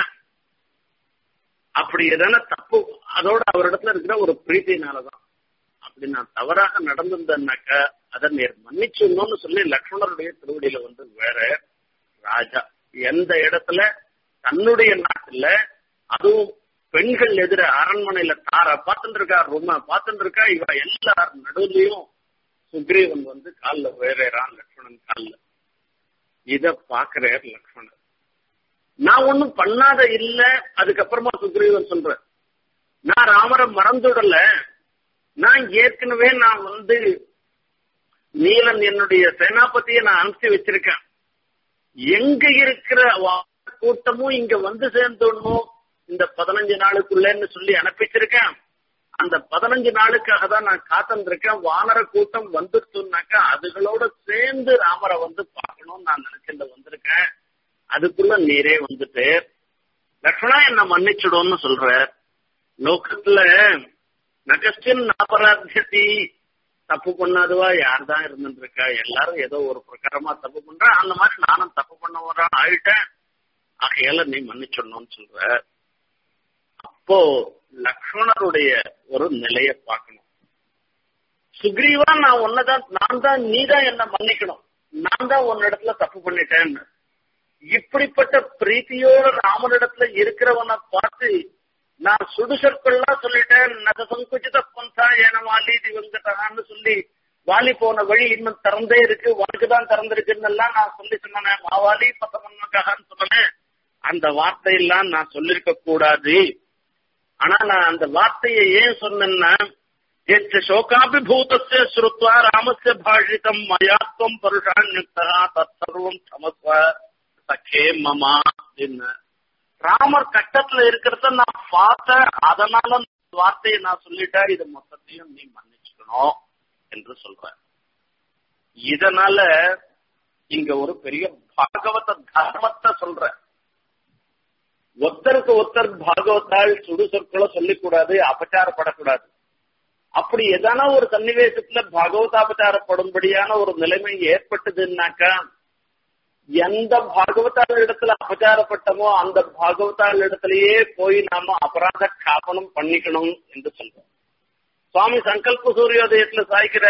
அப்படி எதனா தப்பு அதோட அவரிடத்துல இருக்கிற ஒரு பிரீத்தினாலதான் அப்படி நான் தவறாக நடந்திருந்தேன்னாக்க அதை நேர் மன்னிச்சுன்னு சொல்லி லக்ஷ்மணருடைய திருவடியில வந்து வேற ராஜா எந்த இடத்துல தன்னுடைய நாட்டுல அதுவும் பெண்கள் எதிர அரண்மனையில தார பார்த்துட்டு இருக்கா ரொம்ப பார்த்துட்டு இருக்கா இவ எல்லார் நடுவுலயும் சுக்ரீவன் வந்து காலில் வேறான் லக்ஷ்மணன் காலில் இத பாக்குறார் லக்ஷ்மணர் நான் ஒண்ணும் பண்ணாத இல்ல அதுக்கப்புறமா சுக்ரீவன் சொல்றேன் நான் ராமரை மறந்துடல நான் ஏற்கனவே நான் வந்து நீலன் என்னுடைய சேனாபதியை நான் அனுப்பிச்சு வச்சிருக்கேன் எங்க இருக்கிற கூட்டமும் இங்க வந்து சேர்ந்துடணும் இந்த பதினஞ்சு நாளுக்குள்ளன்னு சொல்லி அனுப்பிச்சிருக்கேன் அந்த பதினஞ்சு நாளுக்காக தான் நான் காத்திருக்கேன் வானர கூட்டம் வந்துட்டுனாக்கா அதுகளோட சேர்ந்து ராமரை வந்து பார்க்கணும்னு நான் நினைச்சிட்டு வந்திருக்கேன் அதுக்குள்ள நீரே வந்துட்டு லக்ஷ்மணா என்ன மன்னிச்சுடும்னு சொல்ற லோகத்துல நகஸ்டின் அபராத்தியத்தி தப்பு பண்ணாதுவா யார் தான் இருந்துட்டு இருக்கா எல்லாரும் ஏதோ ஒரு பிரகாரமா தப்பு பண்றா அந்த மாதிரி நானும் தப்பு பண்ண வர ஆயிட்டேன் ஆகையால நீ மன்னிச்சிடணும்னு சொல்ற அப்போ லக்ஷ்மணருடைய ஒரு நிலைய பார்க்கணும் சுக்ரீவா நான் உன்னதான் நான் தான் நீ தான் என்ன மன்னிக்கணும் நான் தான் உன்னிடத்துல தப்பு பண்ணிட்டேன்னு இப்படிப்பட்ட பிரீத்தியோட ராமனிடத்துல இருக்கிறவனை பார்த்து நான் சுடுசொற்கள்லாம் சொல்லிட்டேன் நக சங்குச்சித பந்தா ஏன வாலி திவங்கட்டான்னு சொல்லி வாலி போன வழி இன்னும் திறந்தே இருக்கு உனக்கு தான் திறந்திருக்குன்னு எல்லாம் நான் சொல்லி சொன்னேன் மாவாலி பத்தமன்னக்காகன்னு சொன்னேன் அந்த வார்த்தையெல்லாம் நான் சொல்லிருக்க கூடாது ஆனா நான் அந்த வார்த்தையை ஏன் சொன்னேன்னா எச்ச சோகாபிபூதஸ்ய ஸ்ருத்வா ராமஸ்ய பாஷிதம் மயாத்வம் பருஷான்யுக்தா தற்சர்வம் சமஸ்வ சகே மமா அப்படின்னு ராமர் கட்டத்துல இருக்கிறத நான் பார்த்தேன் அதனால வார்த்தையை நான் சொல்லிட்டேன் இது மொத்தத்தையும் நீ மன்னிச்சுக்கணும் என்று சொல்றேன் இதனால இங்க ஒரு பெரிய பாகவத தர்மத்தை சொல்றேன் ஒருத்தருக்கு ஒருத்தர் பாகவத்தால் சுடு சொற்களை சொல்லிக்கூடாது அபச்சாரப்படக்கூடாது அப்படி எதான ஒரு சன்னிவேசத்துல பாகவதாபச்சாரப்படும்படியான ஒரு நிலைமை ஏற்பட்டதுன்னாக்கா எந்த பாகவதால் இடத்துல அபச்சாரப்பட்டமோ அந்த பாகவதால் இடத்திலேயே போய் நாம அபராத காப்பனம் பண்ணிக்கணும் என்று சொல்றோம் சுவாமி சங்கல்ப சூரியோதயத்துல சாய்க்கிற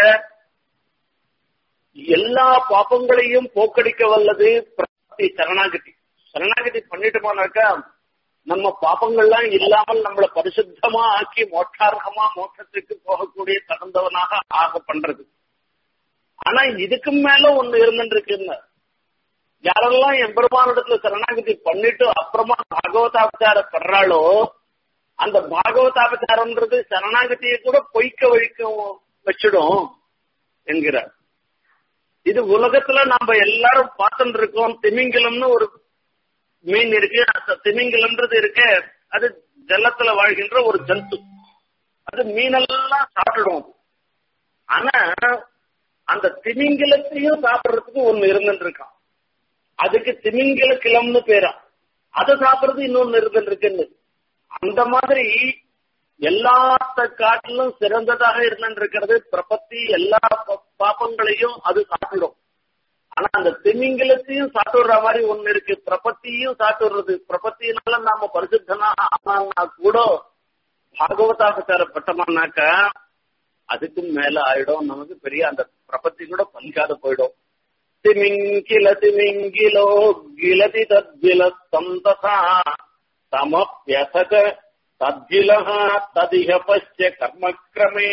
எல்லா பாப்பங்களையும் போக்கடிக்க வல்லது பிரபத்தி சரணாகதி சரணாகதி பண்ணிட்டோமானாக்கா நம்ம பாப்பங்கள்லாம் இல்லாமல் நம்மளை பரிசுத்தமா ஆக்கி மோட்சார்கமா மோட்சத்துக்கு போகக்கூடிய தகுந்தவனாக ஆக பண்றது ஆனா இதுக்கு மேல ஒண்ணு இருந்துருக்குன்னு யாரெல்லாம் எம்பெருமானிடத்துல சரணாகதி பண்ணிட்டு அப்புறமா பாகவதாபச்சாரப்படுறாளோ அந்த பாகவதாபச்சாரம்ன்றது சரணாகதியை கூட பொய்க்க வழிக்க வச்சிடும் என்கிறார் இது உலகத்துல நாம எல்லாரும் பார்த்துட்டு இருக்கோம் திமிங்கலம்னு ஒரு மீன் இருக்கு அந்த திமிங்கலம்ன்றது இருக்க அது ஜலத்துல வாழ்கின்ற ஒரு ஜந்து அது மீனெல்லாம் சாப்பிடும் ஆனா அந்த திமிங்கலத்தையும் சாப்பிடுறதுக்கு ஒண்ணு இருந்துட்டு இருக்கான் அதுக்கு திமிங்கல கிளம்னு பேரா அதை சாப்பிடுறது இன்னொன்னு இருந்துட்டு இருக்குன்னு அந்த மாதிரி எல்லாத்த காட்டிலும் சிறந்ததாக இருந்திருக்கிறது பிரபத்தி எல்லா பாப்பங்களையும் அது சாப்பிடும் ஆனா அந்த திமிங்கலத்தையும் சாப்பிடுற மாதிரி ஒண்ணு இருக்கு பிரபத்தியும் சாப்பிடுறது பிரபத்தினால நாம பரிசுத்தனாக ஆனா கூட பாகவதாபச்சாரப்பட்டோம்னாக்கா அதுக்கும் மேல ஆயிடும் நமக்கு பெரிய அந்த பிரபத்தி கூட பலிக்காத போயிடும் திமிங்கில திமிங்கிலோ கிலதி தத்வில சந்தசா தமப்யசக தத்விலः ததிஹ பश्य கர்மக்ரமே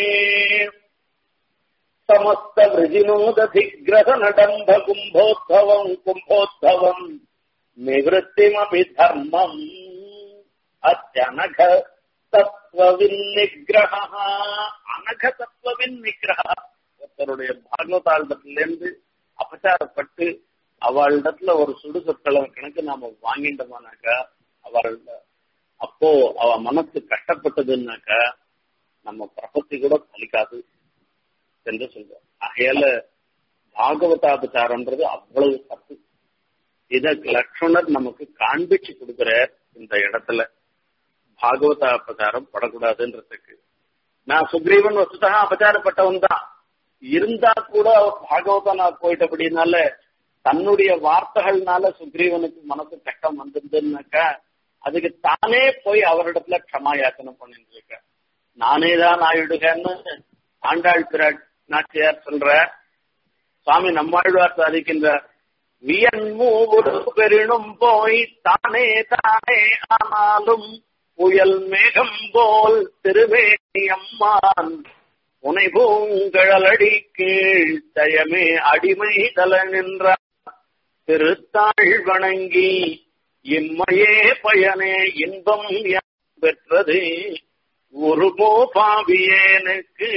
समस्त वृजिनोदधिग्रहनडम्भ कुम्भोद्भवम् कुम्भोद्भवम् निवृत्तिमपि धर्मम् अत्यनघ தத்துவவின்னிகிரக அனக தத்துவவின்னிகிரக ஒருத்தருடைய பாகவதாளிடத்திலிருந்து அபச்சாரப்பட்டு அவளிடத்துல ஒரு சுடு சொற்களை கணக்கு நாம வாங்கிட்டோமானாக்கா அவள் அப்போ அவ மனசு கஷ்டப்பட்டதுன்னாக்கா நம்ம பிரபத்தி கூட பலிக்காது என்று சொல்றோம் ஆகையால பாகவதாபச்சாரம்ன்றது அவ்வளவு தப்பு இத லக்ஷ்மணர் நமக்கு காண்பிச்சு கொடுக்கிற இந்த இடத்துல பாகவத அபச்சாரம் படக்கூடாதுன்றதுக்கு நான் சுக்ரீவன் வசுதான் அபச்சாரப்பட்டவன் தான் இருந்தா கூட பாகவதா நான் போயிட்டபடினால தன்னுடைய வார்த்தைகள்னால சுக்ரீவனுக்கு மனசு கஷ்டம் வந்திருந்துன்னாக்கா அதுக்கு தானே போய் அவரிடத்துல க்ஷமா யாச்சனம் பண்ணிட்டு இருக்க நானே தான் ஆயிடுகன்னு ஆண்டாள் பிற நாச்சியார் சொல்ற சுவாமி நம்மாழ்வார் சாதிக்கின்றார் வியன்மூடு பெரினும் போய் தானே தானே ஆனாலும் புயல் மேகம் போல் திருவேணி அம்மான் உனை பூங்கழலடி கீழ் தயமே அடிமை தல நின்ற திருத்தாள் வணங்கி இம்மையே பயனே இன்பம் பெற்றது ஒரு பாவியேனுக்கு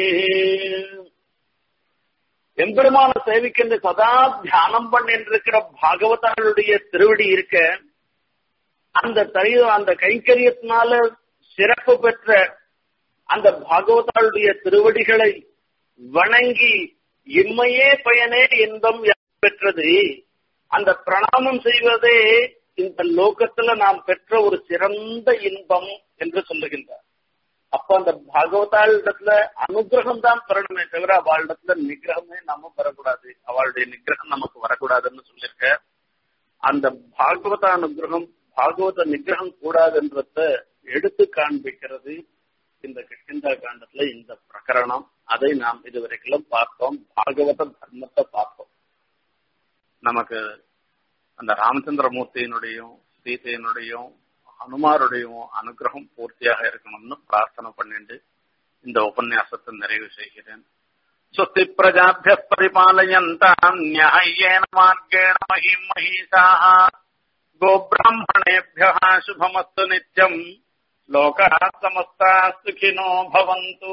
எம்பெருமான சேவிக்கின்ற சதா தியானம் பண்ணிருக்கிற பாகவதாளுடைய திருவடி இருக்க அந்த தரி அந்த கைங்கரியத்தினால சிறப்பு பெற்ற அந்த பாகவதாளுடைய திருவடிகளை வணங்கி இம்மையே பயனே இன்பம் பெற்றது அந்த பிரணாமம் செய்வதே இந்த லோகத்துல நாம் பெற்ற ஒரு சிறந்த இன்பம் என்று சொல்லுகின்றார் அப்ப அந்த பாகவதாளிடத்துல அனுகிரகம் தான் பெறணுமே தவிர அவளிடத்துல நிகிரகமே நாம பெறக்கூடாது அவளுடைய நிகிரகம் நமக்கு வரக்கூடாதுன்னு சொல்லியிருக்க அந்த பாகவத அனுகிரகம் பாகவத நிகிரகம் கூடாதுன்றத எடுத்து காண்பிக்கிறது இந்த கிருஷ்ணா காண்டத்துல இந்த பிரகரணம் அதை நாம் இதுவரைக்கும் பார்த்தோம் பாகவத தர்மத்தை பார்த்தோம் நமக்கு அந்த ராமச்சந்திரமூர்த்தியினுடையும் சீதையினுடையும் ஹனுமாருடையும் அனுகிரகம் பூர்த்தியாக இருக்கணும்னு பிரார்த்தனை பண்ணிட்டு இந்த உபன்யாசத்தை நிறைவு செய்கிறேன் स्वस्ति प्रजाभ्यः परिपालयन्ताम् न्याय्येन मार्गेण महीम् महिषाः गोब्राह्मणेभ्यः शुभमस्तु नित्यम् लोकाः समस्ताः सुखिनो भवन्तु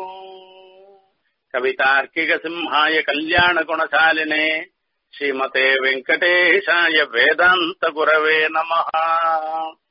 कवितार्किकसिंहाय कल्याणगुणशालिने श्रीमते वेङ्कटेशाय वेदान्तगुरवे नमः